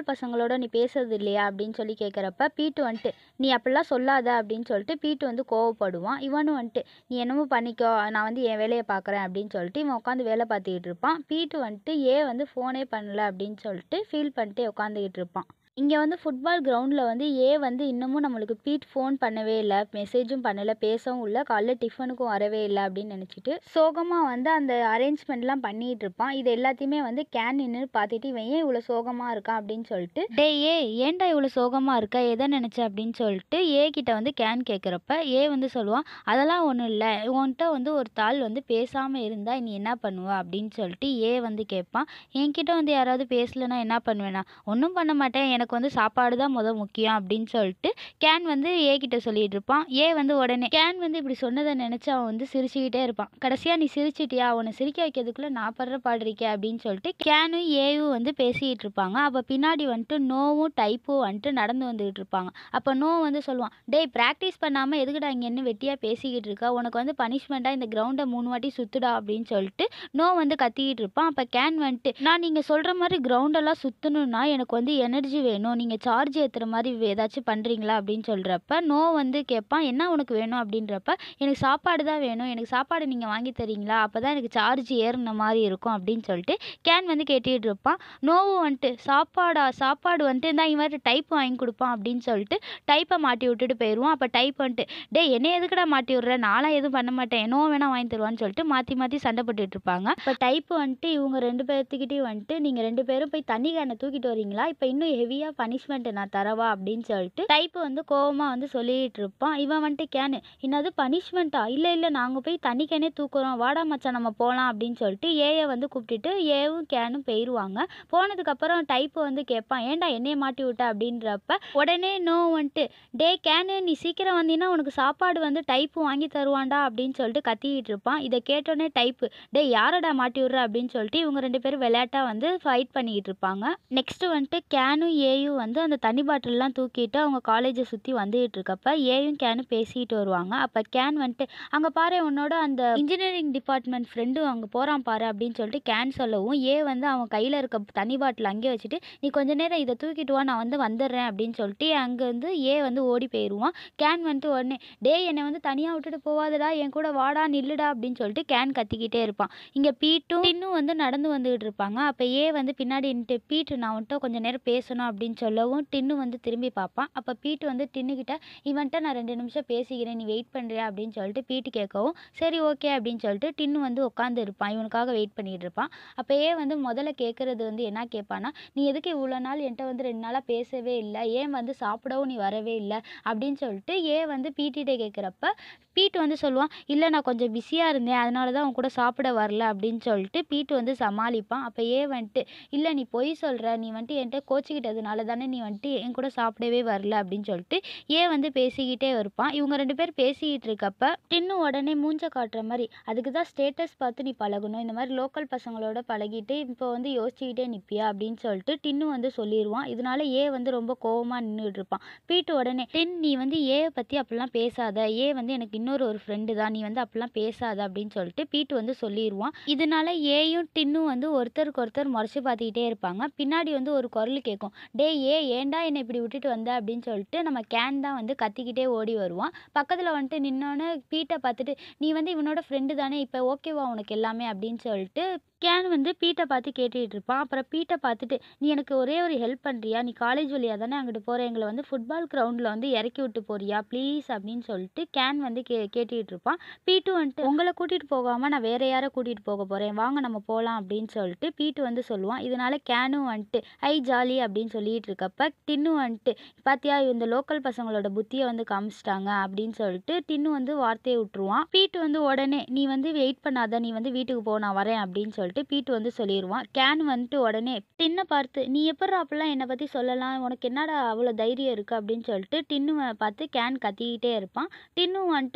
ஃப்ரெண்டோட நீ பேசுறது இல்லையா அப்படின்னு சொல்லி கேட்குறப்ப பீட்டு வந்துட்டு நீ அப்படிலாம் சொல்லாத அப்படின்னு சொல்லிட்டு பீட்டு வந்து கோவப்படுவான் இவனும் வந்துட்டு நீ என்னமோ பண்ணிக்கோ நான் வந்து என் வேலையை பார்க்குறேன் அப்படின்னு சொல்லிட்டு இவன் உட்காந்து வேலை பார்த்துக்கிட்டு இருப்பான் பீட்டு வந்துட்டு ஏன் வந்து ஃபோனே பண்ணல அப்படின்னு சொல்லிட்டு ஃபீல் பண்ணிட்டு உட்காந்துக்கிட்டு இருப்பான் இங்கே வந்து ஃபுட்பால் கிரவுண்டில் வந்து ஏ வந்து இன்னமும் நம்மளுக்கு பீட் ஃபோன் பண்ணவே இல்லை மெசேஜும் பண்ணலை பேசவும் இல்லை காலைல டிஃபனுக்கும் வரவே இல்லை அப்படின்னு நினச்சிட்டு சோகமாக வந்து அந்த அரேஞ்ச்மெண்ட்லாம் பண்ணிகிட்டு இருப்பான் இது எல்லாத்தையுமே வந்து கேன் நின்று பார்த்துட்டு இவன் ஏன் இவ்வளோ சோகமாக இருக்கான் அப்படின்னு சொல்லிட்டு டே ஏ ஏன்டா இவ்வளோ சோகமாக இருக்க எதை நினச்ச அப்படின்னு சொல்லிட்டு ஏ கிட்ட வந்து கேன் கேட்குறப்ப ஏ வந்து சொல்லுவான் அதெல்லாம் ஒன்றும் இல்லை உன்கிட்ட வந்து ஒரு தாள் வந்து பேசாமல் இருந்தால் நீ என்ன பண்ணுவ அப்படின்னு சொல்லிட்டு ஏ வந்து கேட்பான் என்கிட்ட வந்து யாராவது பேசலைன்னா என்ன பண்ணுவேனா ஒன்றும் பண்ண மாட்டேன் எனக்கு வந்து சாப்பாடு தான் முத முக்கியம் அப்படின்னு சொல்லிட்டு கேன் வந்து ஏ கிட்ட சொல்லிட்டு இருப்பான் ஏ வந்து உடனே கேன் வந்து இப்படி சொன்னதை நினச்சி அவன் வந்து சிரிச்சுக்கிட்டே இருப்பான் கடைசியாக நீ சிரிச்சிட்டியா அவனை சிரிக்க வைக்கிறதுக்குள்ளே நான் படுற பாடுறிக்கே அப்படின்னு சொல்லிட்டு கேனும் ஏயும் வந்து பேசிக்கிட்டு இருப்பாங்க அப்போ பின்னாடி வந்துட்டு நோவும் டைப்பும் வந்துட்டு நடந்து வந்துகிட்டு இருப்பாங்க அப்போ நோ வந்து சொல்லுவான் டேய் ப்ராக்டிஸ் பண்ணாமல் எதுக்குடா இங்கே என்ன வெட்டியாக பேசிக்கிட்டு இருக்க உனக்கு வந்து பனிஷ்மெண்ட்டாக இந்த கிரவுண்டை மூணு வாட்டி சுத்துடா அப்படின்னு சொல்லிட்டு நோ வந்து கத்திக்கிட்டு இருப்பான் அப்போ கேன் வந்துட்டு நான் நீங்கள் சொல்கிற மாதிரி கிரவுண்டெல்லாம் சுற்றணுன்னா எனக்கு வந்து எனர்ஜி வேணும் நீங்கள் சார்ஜ் ஏற்றுற மாதிரி ஏதாச்சும் பண்ணுறீங்களா அப்படின்னு சொல்கிறப்ப நோ வந்து கேட்பான் என்ன உனக்கு வேணும் அப்படின்றப்ப எனக்கு சாப்பாடு தான் வேணும் எனக்கு சாப்பாடு நீங்கள் வாங்கி தரீங்களா அப்போ தான் எனக்கு சார்ஜ் ஏறின மாதிரி இருக்கும் அப்படின்னு சொல்லிட்டு கேன் வந்து கேட்டுக்கிட்டு இருப்பான் நோவும் வந்துட்டு சாப்பாடா சாப்பாடு வந்துட்டு இந்த மாதிரி டைப் வாங்கி கொடுப்பான் அப்படின்னு சொல்லிட்டு டைப்பை மாட்டி விட்டுட்டு போயிடுவான் அப்போ டைப் வந்துட்டு டேய் என்ன எதுக்குடா மாட்டி விட்ற நான்லாம் எதுவும் பண்ண மாட்டேன் நோ வேணா வாங்கி தருவான்னு சொல்லிட்டு மாற்றி மாற்றி சண்டை போட்டுட்டு இருப்பாங்க இப்போ டைப் வந்துட்டு இவங்க ரெண்டு பேர்த்துக்கிட்டையும் வந்துட்டு நீங்கள் ரெண்டு பேரும் போய் தண்ணி கேனை தூக்கிட்டு வரீங்களா இப்போ இன்னும் ஹெவியாக பனிஷ்மெண்ட் நான் தரவா அப்படின்னு சொல்லிட்டு டைப் வந்து கோவமாக வந்து சொல்லிட்டு இருப்பான் இவன் வந்துட்டு கேனு என்னது பனிஷ்மெண்ட்டா இல்லை இல்லை நாங்கள் போய் தண்ணி கேனே தூக்குறோம் வாடா மச்சான் நம்ம போகலாம் அப்படின்னு சொல்லிட்டு ஏயை வந்து கூப்பிட்டுட்டு ஏவும் கேனும் போயிடுவாங்க போனதுக்கப்புறம் டைப்பு வந்து கேட்பான் ஏன்டா என்னைய மாட்டி விட்ட அப்படின்றப்ப உடனே நோ வந்துட்டு டே கேனு நீ சீக்கிரம் வந்தீங்கன்னா உனக்கு சாப்பாடு வந்து டைப்பு வாங்கி தருவான்டா அப்படின்னு சொல்லிட்டு கத்திக்கிட்டு இருப்பான் இதை கேட்டோடனே டைப்பு டே யாரடா மாட்டி விட்ற அப்படின்னு சொல்லிட்டு இவங்க ரெண்டு பேரும் விளையாட்டாக வந்து ஃபைட் பண்ணிக்கிட்டு இருப்பாங்க நெக்ஸ்ட் வந்துட்டு கேனும் ஏயும் வந்து அந்த தண்ணி பாட்டில்லாம் தூக்கிட்டு அவங்க காலேஜை சுற்றி வந்துகிட்டு இருக்கப்ப ஏயும் கேனும் பேசிக்கிட்டு வருவாங்க அப்போ கேன் வந்துட்டு அங்கே பாரு உன்னோட அந்த இன்ஜினியரிங் டிபார்ட்மெண்ட் ஃப்ரெண்டு அங்கே போகிறான் பாரு அப்படின்னு சொல்லிட்டு கேன் சொல்லவும் ஏ வந்து அவன் கையில் இருக்க தண்ணி பாட்டில் அங்கேயே வச்சுட்டு நீ கொஞ்ச நேரம் இதை தூக்கிட்டு வா நான் வந்து வந்துடுறேன் அப்படின்னு சொல்லிட்டு அங்கே வந்து ஏ வந்து ஓடி போயிடுவான் கேன் வந்துட்டு உடனே டே என்னை வந்து தனியாக விட்டுட்டு போவாதடா என் கூட வாடா நில்லுடா அப்படின்னு சொல்லிட்டு கேன் கத்திக்கிட்டே இருப்பான் இங்கே பீட்டும் இன்னும் வந்து நடந்து வந்துகிட்டு இருப்பாங்க அப்போ ஏ வந்து பின்னாடி நின்னுட்டு பீட்டு நான் வந்துட்டு கொஞ்ச நேரம் பேசணும் அப்படின்னு சொல்லவும் டின்னு வந்து திரும்பி பார்ப்பான் அப்போ பீட்டு வந்து டின்னுக்கிட்ட இவன்ட்ட நான் ரெண்டு நிமிஷம் பேசிக்கிறேன் நீ வெயிட் பண்ணுறியா அப்படின்னு சொல்லிட்டு பீட்டு கேட்கவும் சரி ஓகே அப்படின்னு சொல்லிட்டு டின்னு வந்து உட்காந்து இருப்பான் இவனுக்காக வெயிட் பண்ணிட்டு இருப்பான் அப்போ ஏ வந்து முதல்ல கேட்குறது வந்து என்ன கேட்பான்னா நீ எதுக்கு இவ்வளோ நாள் என்கிட்ட வந்து ரெண்டு நாளாக பேசவே இல்லை ஏன் வந்து சாப்பிடவும் நீ வரவே இல்லை அப்படின்னு சொல்லிட்டு ஏ வந்து பீட்டிகிட்ட கேட்குறப்ப பீட்டு வந்து சொல்லுவான் இல்லை நான் கொஞ்சம் பிஸியாக இருந்தேன் அதனால தான் அவன் கூட சாப்பிட வரல அப்படின்னு சொல்லிட்டு பீட்டு வந்து சமாளிப்பான் அப்போ ஏ வந்துட்டு இல்லை நீ பொய் சொல்கிற நீ வந்துட்டு என்கிட்ட கோச்சிக்கிட்டதுனால தானே நீ வந்துட்டு என் கூட சாப்பிடவே வரல அப்படின்னு சொல்லிட்டு ஏ வந்து பேசிக்கிட்டே இருப்பான் இவங்க ரெண்டு பேர் பேசிக்கிட்டு இருக்கப்ப டின்னு உடனே மூஞ்ச காட்டுற மாதிரி அதுக்கு தான் ஸ்டேட்டஸ் பார்த்து நீ பழகணும் இந்த மாதிரி லோக்கல் பசங்களோட பழகிட்டு இப்போ வந்து யோசிச்சுக்கிட்டே நிற்பியா அப்படின்னு சொல்லிட்டு டின்னு வந்து சொல்லிடுவான் இதனால ஏ வந்து ரொம்ப கோவமாக நின்றுட்டு இருப்பான் பீட்டு உடனே டின் நீ வந்து ஏ பற்றி அப்படிலாம் பேசாத ஏ வந்து எனக்கு இன்னொரு ஒரு ஃப்ரெண்டு தான் நீ வந்து அப்படிலாம் பேசாத அப்படின்னு சொல்லிட்டு பீட்டு வந்து சொல்லிடுவான் இதனால ஏயும் டின்னும் வந்து ஒருத்தருக்கு ஒருத்தர் முறைச்சு பார்த்துக்கிட்டே இருப்பாங்க பின்னாடி வந்து ஒரு குரல் கேட்கும் டே ஏ ஏன்டா என்னை இப்படி விட்டுட்டு வந்த அப்படின்னு சொல்லிட்டு நம்ம கேன் தான் வந்து கத்திக்கிட்டே ஓடி வருவான் பக்கத்தில் வந்துட்டு நின்னோன்னே பீட்டை பார்த்துட்டு நீ வந்து இவனோட ஃப்ரெண்டு தானே இப்போ ஓகேவா உனக்கு எல்லாமே அப்படின்னு சொல்லிட்டு கேன் வந்து பீட்டை பார்த்து கேட்டுட்டு இருப்பான் அப்புறம் பீட்டை பார்த்துட்டு நீ எனக்கு ஒரே ஒரு ஹெல்ப் பண்ணுறியா நீ காலேஜ் வழியாக தானே அங்கிட்டு போகிற எங்களை வந்து ஃபுட்பால் கிரவுண்டில் வந்து இறக்கி விட்டு போறியா ப்ளீஸ் அப்படின்னு சொல்லிட்டு கேன் வந்து கே கேட்டுக்கிட்டு இருப்பான் பீட்டு வந்துட்டு உங்களை கூட்டிகிட்டு போகாமல் நான் வேற யாரை கூட்டிகிட்டு போக போகிறேன் வாங்க நம்ம போகலாம் அப்படின்னு சொல்லிட்டு பீட்டு வந்து சொல்லுவான் இதனால கேனும் வந்துட்டு ஐ ஜாலி அப்படின்னு சொல்லிட்டு இருக்கப்ப டின்னு வந்துட்டு பாத்தியா இந்த லோக்கல் பசங்களோட புத்தியை வந்து காமிச்சிட்டாங்க அப்படின்னு சொல்லிட்டு டின்னு வந்து வார்த்தையை விட்டுருவான் பீட்டு வந்து உடனே நீ வந்து வெயிட் பண்ணாத நீ வந்து வீட்டுக்கு போ நான் வரேன் அப்படின்னு சொல்லிட்டு பீட்டு வந்து சொல்லிடுவான் கேன் வந்துட்டு உடனே டின்னை பார்த்து நீ எப்படா அப்படிலாம் என்னை பற்றி சொல்லலாம் உனக்கு என்னடா அவ்வளோ தைரியம் இருக்குது அப்படின்னு சொல்லிட்டு டின்னு பார்த்து கேன் கத்திக்கிட்டே இருப்பான் டின்னு வந்துட்டு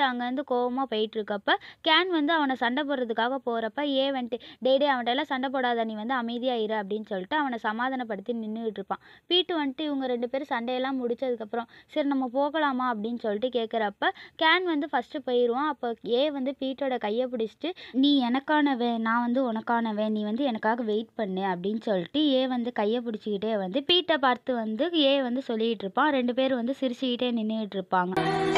அங்கேருந்து கோவமாக போயிட்டுருக்கப்ப கேன் வந்து அவனை சண்டை போடுறதுக்காக போகிறப்ப ஏ வந்துட்டு டே டே அவன்கிட்டலாம் சண்டை போடாத நீ வந்து அமைதியாக இரு அப்படின்னு சொல்லிட்டு அவனை சமாதானப்படுத்தி நின்றுட்டு இருப்பான் பீட்டு வந்துட்டு இவங்க ரெண்டு பேரும் சண்டையெல்லாம் முடிச்சதுக்கப்புறம் சரி நம்ம போகலாமா அப்படின்னு சொல்லிட்டு கேட்குறப்ப கேன் வந்து ஃபஸ்ட்டு போயிடுவான் அப்போ ஏ வந்து பீட்டோட கையை பிடிச்சிட்டு நீ எனக்கானவன் நான் வந்து உனக்கானவன் நீ வந்து எனக்காக வெயிட் பண்ணு அப்படின்னு சொல்லிட்டு ஏ வந்து கையை பிடிச்சிக்கிட்டே வந்து பீட்டை பார்த்து வந்து ஏ வந்து சொல்லிகிட்டு இருப்பான் ரெண்டு பேரும் வந்து சிரிச்சுக்கிட்டே நின்றுட்டு இருப்பாங்க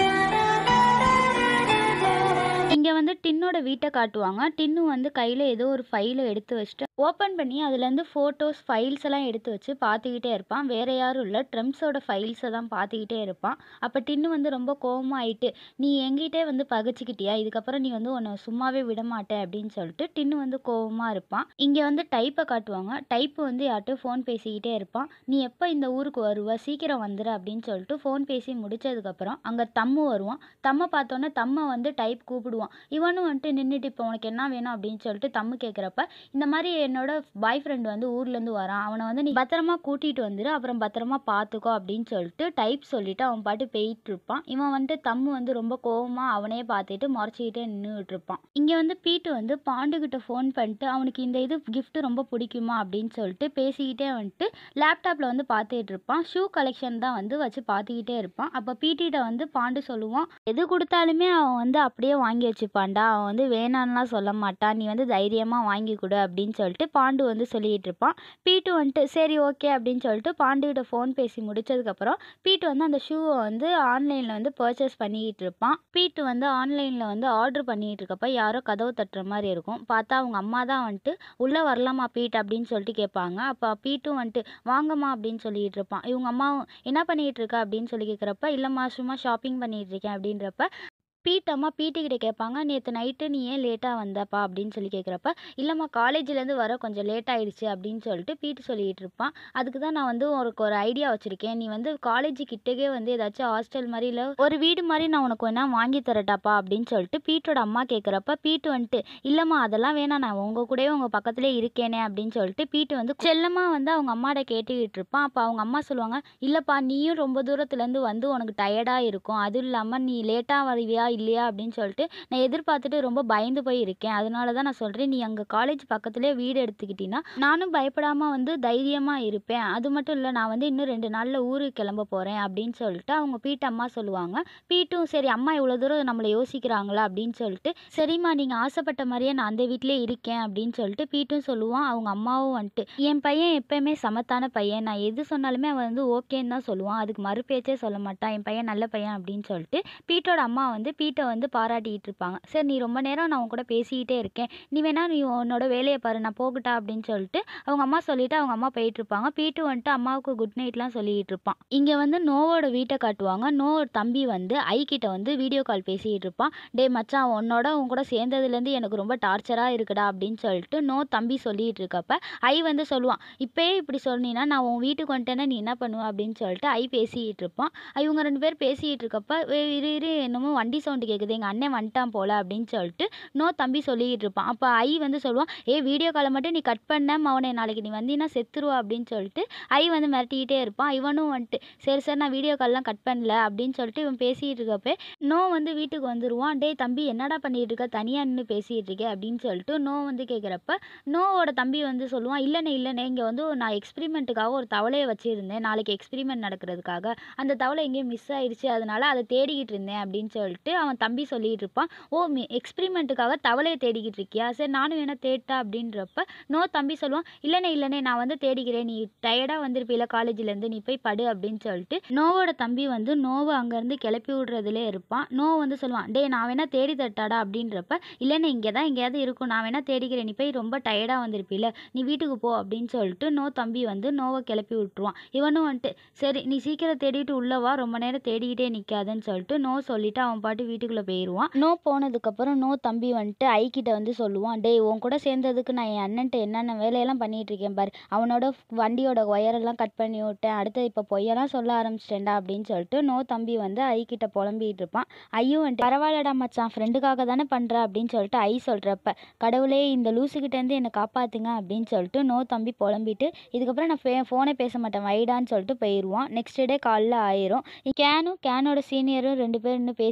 இங்கே வந்து டின்னோட வீட்டை காட்டுவாங்க டின்னு வந்து கையில் ஏதோ ஒரு ஃபைலை எடுத்து வச்சுட்டு ஓப்பன் பண்ணி அதுலேருந்து ஃபோட்டோஸ் ஃபைல்ஸ் எல்லாம் எடுத்து வச்சு பார்த்துக்கிட்டே இருப்பான் வேற யாரும் இல்லை ட்ரம்ஸோட ஃபைல்ஸை தான் பார்த்துக்கிட்டே இருப்பான் அப்போ டின்னு வந்து ரொம்ப கோவமாக ஆயிட்டு நீ எங்கிட்டே வந்து பகைச்சிக்கிட்டியா இதுக்கப்புறம் நீ வந்து உன்னை சும்மாவே விட மாட்டேன் அப்படின்னு சொல்லிட்டு டின்னு வந்து கோவமாக இருப்பான் இங்கே வந்து டைப்பை காட்டுவாங்க டைப்பு வந்து யார்கிட்டயும் ஃபோன் பேசிக்கிட்டே இருப்பான் நீ எப்போ இந்த ஊருக்கு வருவ சீக்கிரம் வந்துரு அப்படின்னு சொல்லிட்டு ஃபோன் பேசி முடிச்சதுக்கப்புறம் அங்கே தம்மு வருவான் தம்மை பார்த்தோன்னே தம்மை வந்து டைப் கூப்பிடுவான் இவனும் வந்துட்டு நின்றுட்டு இப்போ உனக்கு என்ன வேணும் அப்படின்னு சொல்லிட்டு தம்மு கேட்குறப்ப இந்த மாதிரி என்னோட பாய் ஃப்ரெண்ட் வந்து ஊர்லேருந்து வரான் அவனை வந்து நீ பத்திரமா கூட்டிகிட்டு வந்துரு அப்புறம் பத்திரமா பார்த்துக்கோ அப்படின்னு சொல்லிட்டு டைப் சொல்லிட்டு அவன் பாட்டு போயிட்டு இருப்பான் இவன் வந்துட்டு தம்மு வந்து ரொம்ப கோவமாக அவனே பார்த்துட்டு முறைச்சிக்கிட்டே நின்றுட்டு இருப்பான் இங்கே வந்து பீட்டு வந்து பாண்டுக்கிட்ட ஃபோன் பண்ணிட்டு அவனுக்கு இந்த இது gift ரொம்ப பிடிக்குமா அப்படின்னு சொல்லிட்டு பேசிக்கிட்டே வந்துட்டு லேப்டாப்பில் வந்து பார்த்துட்டு இருப்பான் ஷூ கலெக்ஷன் தான் வந்து வச்சு பார்த்துக்கிட்டே இருப்பான் அப்போ பீட்டிகிட்ட வந்து பாண்டு சொல்லுவான் எது கொடுத்தாலுமே அவன் வந்து அப்படியே வாங்கி வச்சுப்பான்டா அவன் வந்து வேணான்லாம் சொல்ல மாட்டான் நீ வந்து தைரியமாக வாங்கி கொடு அப்படின்னு சொல்லிட்டு பாண்டு வந்து சொல்லிகிட்டு இருப்பான் பீட்டு வந்துட்டு சரி ஓகே அப்படின்னு சொல்லிட்டு பாண்டுகிட்ட ஃபோன் பேசி முடிச்சதுக்கப்புறம் பீட்டு வந்து அந்த ஷூவை வந்து ஆன்லைனில் வந்து பர்ச்சேஸ் பண்ணிக்கிட்டு இருப்பான் பீட்டு வந்து ஆன்லைனில் வந்து ஆர்டர் பண்ணிக்கிட்டு இருக்கப்ப யாரோ கதவு தட்டுற மாதிரி இருக்கும் பார்த்தா அவங்க அம்மா தான் வந்துட்டு உள்ளே வரலாமா பீட் அப்படின்னு சொல்லிட்டு கேட்பாங்க அப்போ பீட்டும் வந்துட்டு வாங்கம்மா அப்படின்னு சொல்லிட்டு இருப்பான் இவங்க அம்மாவும் என்ன பண்ணிகிட்டு இருக்க அப்படின்னு சொல்லி கேட்குறப்ப இல்லைம்மா சும்மா ஷாப்பிங் பண்ணிகிட்டு இருக்கேன் அப்படின்றப்ப பீட் அம்மா பீட்டி கிட்ட கேட்பாங்க நேற்று நைட்டு நீ ஏன் லேட்டாக வந்தப்பா அப்படின்னு சொல்லி கேட்குறப்ப இல்லைம்மா காலேஜ்லேருந்து வர கொஞ்சம் லேட் ஆயிடுச்சு அப்படின்னு சொல்லிட்டு பீட்டு சொல்லிகிட்டு இருப்பான் அதுக்கு தான் நான் வந்து உனக்கு ஒரு ஐடியா வச்சுருக்கேன் நீ வந்து காலேஜ் கிட்டக்கே வந்து ஏதாச்சும் ஹாஸ்டல் மாதிரி இல்லை ஒரு வீடு மாதிரி நான் உனக்கு வேணா வாங்கி தரட்டாப்பா அப்படின்னு சொல்லிட்டு பீட்டோட அம்மா கேட்குறப்ப பீட்டு வந்துட்டு இல்லைம்மா அதெல்லாம் வேணாம் நான் உங்கள் கூடவே உங்கள் பக்கத்துலேயே இருக்கேனே அப்படின்னு சொல்லிட்டு பீட்டு வந்து செல்லமாக வந்து அவங்க அம்மாட்ட கேட்டுக்கிட்டு இருப்பான் அப்போ அவங்க அம்மா சொல்லுவாங்க இல்லைப்பா நீயும் ரொம்ப தூரத்துலேருந்து வந்து உனக்கு டயர்டாக இருக்கும் அதுவும் இல்லாமல் நீ லேட்டாக வருவியா இல்லையா அப்படின்னு சொல்லிட்டு நான் எதிர்பார்த்துட்டு ரொம்ப பயந்து போய் இருக்கேன் அதனால தான் நான் சொல்கிறேன் நீ அங்கே காலேஜ் பக்கத்துலேயே வீடு எடுத்துக்கிட்டின்னா நானும் பயப்படாமல் வந்து தைரியமாக இருப்பேன் அது மட்டும் இல்லை நான் வந்து இன்னும் ரெண்டு நாளில் ஊருக்கு கிளம்ப போகிறேன் அப்படின்னு சொல்லிட்டு அவங்க பீட்டு அம்மா சொல்லுவாங்க பீட்டும் சரி அம்மா இவ்வளோ தூரம் நம்மளை யோசிக்கிறாங்களா அப்படின்னு சொல்லிட்டு சரிம்மா நீங்கள் ஆசைப்பட்ட மாதிரியே நான் அந்த வீட்டிலே இருக்கேன் அப்படின்னு சொல்லிட்டு பீட்டும் சொல்லுவான் அவங்க அம்மாவும் வந்துட்டு என் பையன் எப்பயுமே சமத்தான பையன் நான் எது சொன்னாலுமே அவன் வந்து ஓகேன்னு தான் சொல்லுவான் அதுக்கு மறுபேச்சே சொல்ல மாட்டான் என் பையன் நல்ல பையன் அப்படின்னு சொல்லிட்டு பீட்டோட அம்மா வந்து பீட்டை வந்து பாராட்டிக்கிட்டு இருப்பாங்க சரி நீ ரொம்ப நேரம் நான் உன் கூட பேசிக்கிட்டே இருக்கேன் நீ வேணா நீ உன்னோட வேலையை பாரு நான் போகட்டா அப்படின்னு சொல்லிட்டு அவங்க அம்மா சொல்லிட்டு அவங்க அம்மா போயிட்டு இருப்பாங்க பீட்டு வந்துட்டு அம்மாவுக்கு குட் நைட்லாம் சொல்லிக்கிட்டு இருப்பான் இங்கே வந்து நோவோட வீட்டை காட்டுவாங்க நோவோட தம்பி வந்து ஐ கிட்ட வந்து வீடியோ கால் பேசிக்கிட்டு இருப்பான் டே மச்சான் உன்னோட உன் கூட சேர்ந்ததுலேருந்து எனக்கு ரொம்ப டார்ச்சராக இருக்குடா அப்படின்னு சொல்லிட்டு நோ தம்பி சொல்லிட்டு இருக்கப்ப ஐ வந்து சொல்லுவான் இப்பயே இப்படி சொன்னீன்னா நான் உன் வீட்டுக்கு வந்துட்டேன்னா நீ என்ன பண்ணுவ அப்படின்னு சொல்லிட்டு ஐ பேசிக்கிட்டு இருப்பான் இவங்க ரெண்டு பேர் பேசிக்கிட்டு இருக்கப்ப "ஏய், இரு இரு என்னமோ வண்டி சவுண்டு கேட்குது எங்கள் அண்ணன் வந்துட்டான் போல அப்படின்னு சொல்லிட்டு நோ தம்பி சொல்லிக்கிட்டு இருப்பான் அப்போ ஐ வந்து சொல்லுவான் ஏ வீடியோ காலை மட்டும் நீ கட் பண்ண மவனே நாளைக்கு நீ வந்தீங்கன்னா செத்துருவா அப்படின்னு சொல்லிட்டு ஐ வந்து மிரட்டிக்கிட்டே இருப்பான் இவனும் வந்துட்டு சரி சார் நான் வீடியோ கால்லாம் கட் பண்ணல அப்படின்னு சொல்லிட்டு இவன் பேசிகிட்டு இருக்கப்ப நோ வந்து வீட்டுக்கு வந்துருவான் டேய் தம்பி என்னடா பண்ணிட்டு இருக்க தனியாக நின்று பேசிகிட்டு இருக்கே அப்படின்னு சொல்லிட்டு நோ வந்து கேட்குறப்ப நோவோட தம்பி வந்து சொல்லுவான் இல்லைண்ணே இல்லைண்ணே இங்கே வந்து நான் எக்ஸ்பிரிமெண்ட்டுக்காக ஒரு தவளையை வச்சுருந்தேன் நாளைக்கு எக்ஸ்பிரிமெண்ட் நடக்கிறதுக்காக அந்த தவளை எங்கேயோ மிஸ் ஆயிடுச்சு அதனால அதை தேடிக்கிட்டு இருந்தேன் அப்படின்னு சொல்லிட்டு அவன் தம்பி சொல்லிட்டு இருப்பான் ஓ மி எக்ஸ்பிரிமெண்ட்டுக்காக தவளையை தேடிக்கிட்டு இருக்கியா சரி நானும் வேணா தேட்டா அப்படின்றப்ப நோ தம்பி சொல்லுவான் இல்லைண்ணே இல்லைண்ணே நான் வந்து தேடிக்கிறேன் நீ டயர்டாக வந்திருப்பீல காலேஜ்லேருந்து நீ போய் படு அப்படின்னு சொல்லிட்டு நோவோட தம்பி வந்து நோவை அங்கேருந்து கிளப்பி விடுறதுலே இருப்பான் நோ வந்து சொல்லுவான் டேய் நான் வேணா தேடி தட்டாடா அப்படின்றப்ப இல்லைண்ணே இங்கே தான் எங்கேயாவது இருக்கும் நான் வேணா தேடிக்கிறேன் நீ போய் ரொம்ப டயர்டாக வந்திருப்பீல நீ வீட்டுக்கு போ அப்படின்னு சொல்லிட்டு நோ தம்பி வந்து நோவை கிளப்பி விட்டுருவான் இவனும் வந்துட்டு சரி நீ சீக்கிரம் தேடிட்டு உள்ள வா ரொம்ப நேரம் தேடிக்கிட்டே நிற்காதன்னு சொல்லிட்டு நோ சொல்லிட்டு அவன் பாட்டு வீட்டுக்குள்ளே போயிடுவான் நோ போனதுக்கப்புறம் நோ தம்பி வந்துட்டு ஐக்கிட்ட வந்து சொல்லுவான் டேய் உன் கூட சேர்ந்ததுக்கு நான் என் அண்ணன்ட்ட என்னென்ன வேலையெல்லாம் பண்ணிட்டு இருக்கேன் பாரு அவனோட வண்டியோட ஒயரெல்லாம் கட் பண்ணி விட்டேன் அடுத்து இப்போ பொய்யெல்லாம் சொல்ல ஆரம்பிச்சிட்டேன்டா அப்படின்னு சொல்லிட்டு நோ தம்பி வந்து ஐக்கிட்ட புலம்பிட்டு இருப்பான் ஐயும் வந்துட்டு பரவாயில்லடா மச்சான் ஃப்ரெண்டுக்காக தானே பண்ணுற அப்படின்னு சொல்லிட்டு ஐ சொல்கிறப்ப கடவுளே இந்த லூசுக்கிட்டேருந்து என்னை காப்பாத்துங்க அப்படின்னு சொல்லிட்டு நோ தம்பி புலம்பிட்டு இதுக்கப்புறம் நான் ஃபே ஃபோனே பேச மாட்டேன் வைடான்னு சொல்லிட்டு போயிடுவான் நெக்ஸ்ட் டே காலைல ஆயிரும் கேனும் கேனோட சீனியரும் ரெண்டு பேரும் இன்னும் பேசிக்கிட்டே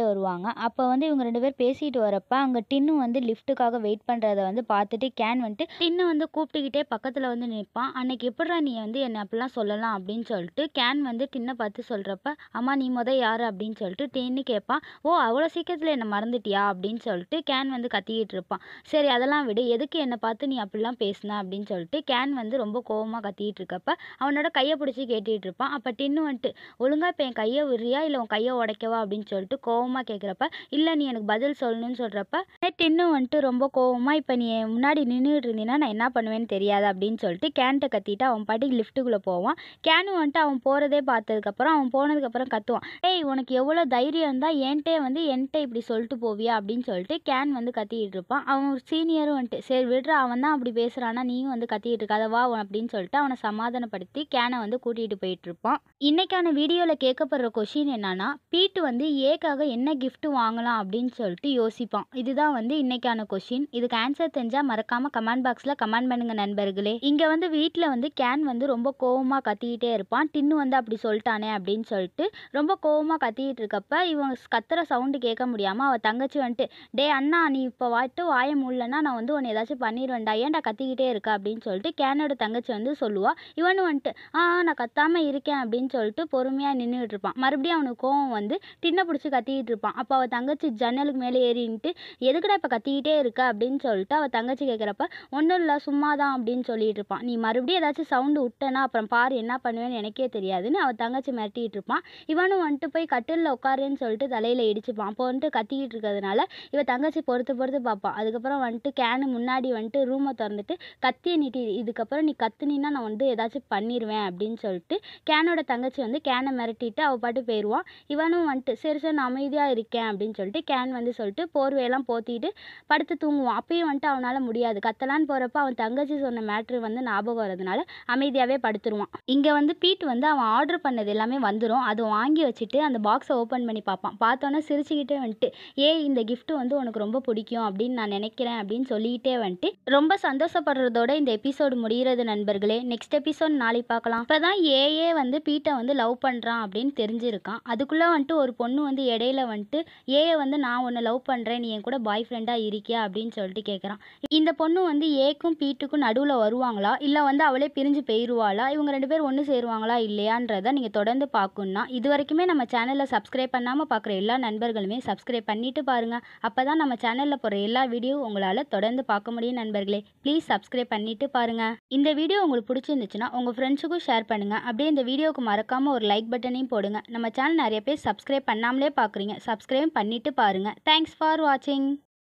வருவாங்க அப்போ வந்து இவங்க ரெண்டு பேர் பேசிட்டு வரப்ப அங்கே டின்னு வந்து லிஃப்ட்டுக்காக வெயிட் பண்ணுறத வந்து பார்த்துட்டு கேன் வந்துட்டு டின்னு வந்து கூப்பிட்டுக்கிட்டே பக்கத்தில் வந்து நிற்பான் அன்னைக்கு எப்படிடா நீ வந்து என்னை அப்படிலாம் சொல்லலாம் அப்படின்னு சொல்லிட்டு கேன் வந்து டின்னை பார்த்து சொல்கிறப்ப அம்மா நீ முத யார் அப்படின்னு சொல்லிட்டு டின்னு கேட்பான் ஓ அவ்வளோ சீக்கிரத்தில் என்னை மறந்துட்டியா அப்படின்னு சொல்லிட்டு கேன் வந்து கத்திக்கிட்டு இருப்பான் சரி அதெல்லாம் விடு எதுக்கு என்னை பார்த்து நீ அப்படிலாம் பேசுன அப்படின்னு சொல்லிட்டு கேன் வந்து ரொம்ப கோவமாக கத்திக்கிட்டு இருக்கப்ப அவனோட கையை பிடிச்சி கேட்டுட்டு இருப்பான் அப்போ டின்னு வந்துட்டு ஒழுங்கா இப்போ என் கையை விடுறியா இல்லை உன் கையை உடைக்கவா அப்படின்னு சொல்லிட்டு கோவமாக கேட்குறப்ப இல்லை நீ எனக்கு பதில் சொல்லணும்னு சொல்கிறப்ப டின்னு வந்துட்டு ரொம்ப கோவமாக இப்போ நீ என் முன்னாடி நின்றுட்டு இருந்தீங்கன்னா நான் என்ன பண்ணுவேன்னு தெரியாது அப்படின்னு சொல்லிட்டு கேன்ட்ட கத்திட்டு அவன் பாட்டுக்கு லிஃப்ட்டுக்குள்ளே போவான் கேனு வந்துட்டு அவன் போகிறதே பார்த்ததுக்கப்புறம் அவன் போனதுக்கப்புறம் கத்துவான் ஏய் உனக்கு எவ்வளோ தைரியம் இருந்தால் என்கிட்டே வந்து என்கிட்ட இப்படி சொல்லிட்டு போவியா அப்படின்னு சொல்லிட்டு கேன் வந்து கத்திக்கிட்டு இருப்பான் அவன் ஒரு சீனியரும் வந்துட்டு சரி விடுறா அவன் தான் அப்படி பேசுகிறானா நீயும் வந்து கத்திக்கிட்டு இருக்காத வா உன் அப்படின்னு சொல்லிட்டு அவனை சமாதானப்படுத்தி கேனை வந்து கூட்டிகிட்டு போயிட்டு இருப்பான் இன்னைக்கான வீடியோவில் கேட்கப்படுற கொஷின் என்னன்னா பீட்டு வந்து ஏக்காக என்ன gift வாங்கலாம் அப்படின்னு சொல்லிட்டு யோசிப்பான் இதுதான் வந்து இன்னைக்கான கொஷின் இதுக்கு ஆன்சர் தெரிஞ்சால் மறக்காமல் கமெண்ட் பாக்ஸில் கமெண்ட் பண்ணுங்க நண்பர்களே இங்கே வந்து வீட்டில் வந்து கேன் வந்து ரொம்ப கோவமாக கத்திக்கிட்டே இருப்பான் டின்னு வந்து அப்படி சொல்லிட்டானே அப்படின்னு சொல்லிட்டு ரொம்ப கோவமாக கத்திக்கிட்டு இருக்கப்ப இவன் கத்துற சவுண்டு கேட்க முடியாமல் அவள் தங்கச்சி வந்துட்டு டே அண்ணா நீ இப்போ வாட்டு வாய முடியலன்னா நான் வந்து உன்னை ஏதாச்சும் பண்ணிடுவேன்டா ஏன்டா கத்திக்கிட்டே இருக்க அப்படின்னு சொல்லிட்டு கேனோட தங்கச்சி வந்து சொல்லுவா இவனு வந்துட்டு ஆ நான் கத்தாமல் இருக்கேன் அப்படின்னு சொல்லிட்டு பொறுமையாக நின்றுட்டு இருப்பான் மறுபடியும் அவனுக்கு கோவம் வந்து டின்னை பிடிச்சி கத்திக்கிட்டு இருப்பான் அப்போ அவள் தங்கச்சி ஜன்னலுக்கு மேலே ஏறின்ட்டு எதுக்குடா இப்போ கத்திக்கிட்டே இருக்க அப்படின்னு சொல்லிட்டு அவள் தங்கச்சி கேட்குறப்ப ஒன்றும் இல்லை சும்மா தான் அப்படின்னு சொல்லிட்டு இருப்பான் நீ மறுபடியும் ஏதாச்சும் சவுண்டு விட்டனா அப்புறம் பாரு என்ன பண்ணுவேன்னு எனக்கே தெரியாதுன்னு அவள் தங்கச்சி மிரட்டிட்டு இருப்பான் இவனும் வந்துட்டு போய் கட்டிலில் உட்காருன்னு சொல்லிட்டு தலையில் இடிச்சுப்பான் அப்போ வந்துட்டு கத்திக்கிட்டு இருக்கிறதுனால இவ தங்கச்சி பொறுத்து பொறுத்து பார்ப்பான் அதுக்கப்புறம் வந்துட்டு கேனு முன்னாடி வந்துட்டு ரூமை திறந்துட்டு கத்தியை நீட்டி இதுக்கப்புறம் நீ கத்துனீன்னா நான் வந்து ஏதாச்சும் பண்ணிடுவேன் அப்படின்னு சொல்லிட்டு கேனோட தங்கச்சி வந்து கேனை மிரட்டிட்டு அவள் பாட்டு போயிடுவான் இவனும் வந்துட்டு சரி சரி நான் அமைதியாக இருக்கேன் அப்படின்னு சொல்லிட்டு கேன் வந்து சொல்லிட்டு போர்வையெல்லாம் போத்திட்டு படுத்து தூங்குவான் அப்பயும் வந்துட்டு அவனால் முடியாது கத்தலான்னு போகிறப்ப அவன் தங்கச்சி சொன்ன மேட்ரு வந்து ஞாபகம் வரதுனால அமைதியாகவே படுத்துருவான் இங்கே வந்து பீட் வந்து அவன் ஆர்டர் பண்ணது எல்லாமே வந்துடும் அதை வாங்கி வச்சுட்டு அந்த பாக்ஸை ஓப்பன் பண்ணி பார்ப்பான் பார்த்தோன்னே சிரிச்சுக்கிட்டே வந்துட்டு ஏய் இந்த gift வந்து உனக்கு ரொம்ப பிடிக்கும் அப்படின்னு நான் நினைக்கிறேன் அப்படின்னு சொல்லிக்கிட்டே வந்துட்டு ரொம்ப சந்தோஷப்படுறதோட இந்த எபிசோடு முடிகிறது நண்பர்களே நெக்ஸ்ட் எபிசோட் நாளைக்கு பார்க்கலாம் இப்போ தான் ஏஏ வந்து பீட்டை வந்து லவ் பண்ணுறான் அப்படின்னு தெரிஞ்சிருக்கான் அதுக்குள்ளே வந்துட்டு ஒரு பொண்ணு வந்து இடையில வந்துட்டு ஏஏ வந்து நான் உன்னை லவ் பண்ணுறேன் நீ என் கூட பாய் ஃப்ரெண்டாக இருக்கியா அப்படின்னு சொல்லிட்டு கேட்குறான் இந்த பொண்ணு வந்து ஏக்கும் பீட்டுக்கும் நடுவில் வருவாங்களா இல்லை வந்து அவளே பிரிஞ்சு போயிடுவாளா இவங்க ரெண்டு பேர் ஒன்று சேருவாங்களா இல்லையான்றதை நீங்கள் தொடர்ந்து பார்க்கணுன்னா இது வரைக்குமே நம்ம சேனலை சப்ஸ்கிரைப் பண்ணாமல் பார்க்குற எல்லா நண்பர்களுமே சப்ஸ்கிரைப் பண்ணிட்டு பாருங்கள் அப்போ தான் நம்ம சேனலில் போகிற எல்லா வீடியோ உங்களால் தொடர்ந்து பார்க்க முடியும் நண்பர்களே ப்ளீஸ் சப்ஸ்கிரைப் பண்ணிட்டு பாருங்கள் இந்த வீடியோ உங்களுக்கு பிடிச்சிருந்துச்சுன்னா உங்கள் ஃப்ரெண்ட்ஸுக்கும் ஷேர் பண்ணுங்கள் அப்படியே இந்த வீடியோவுக்கு மறக்காமல் ஒரு லைக் பட்டனையும் போடுங்க நம்ம சேனல் நிறைய பேர் சப்ஸ்கிரைப் பண்ணாமலே பார்க்குறீங்க சப்ஸ்கிரைப் பண்ணிட்டு பாருங்கள் தேங்க்ஸ் ஃபார் வாட்சிங்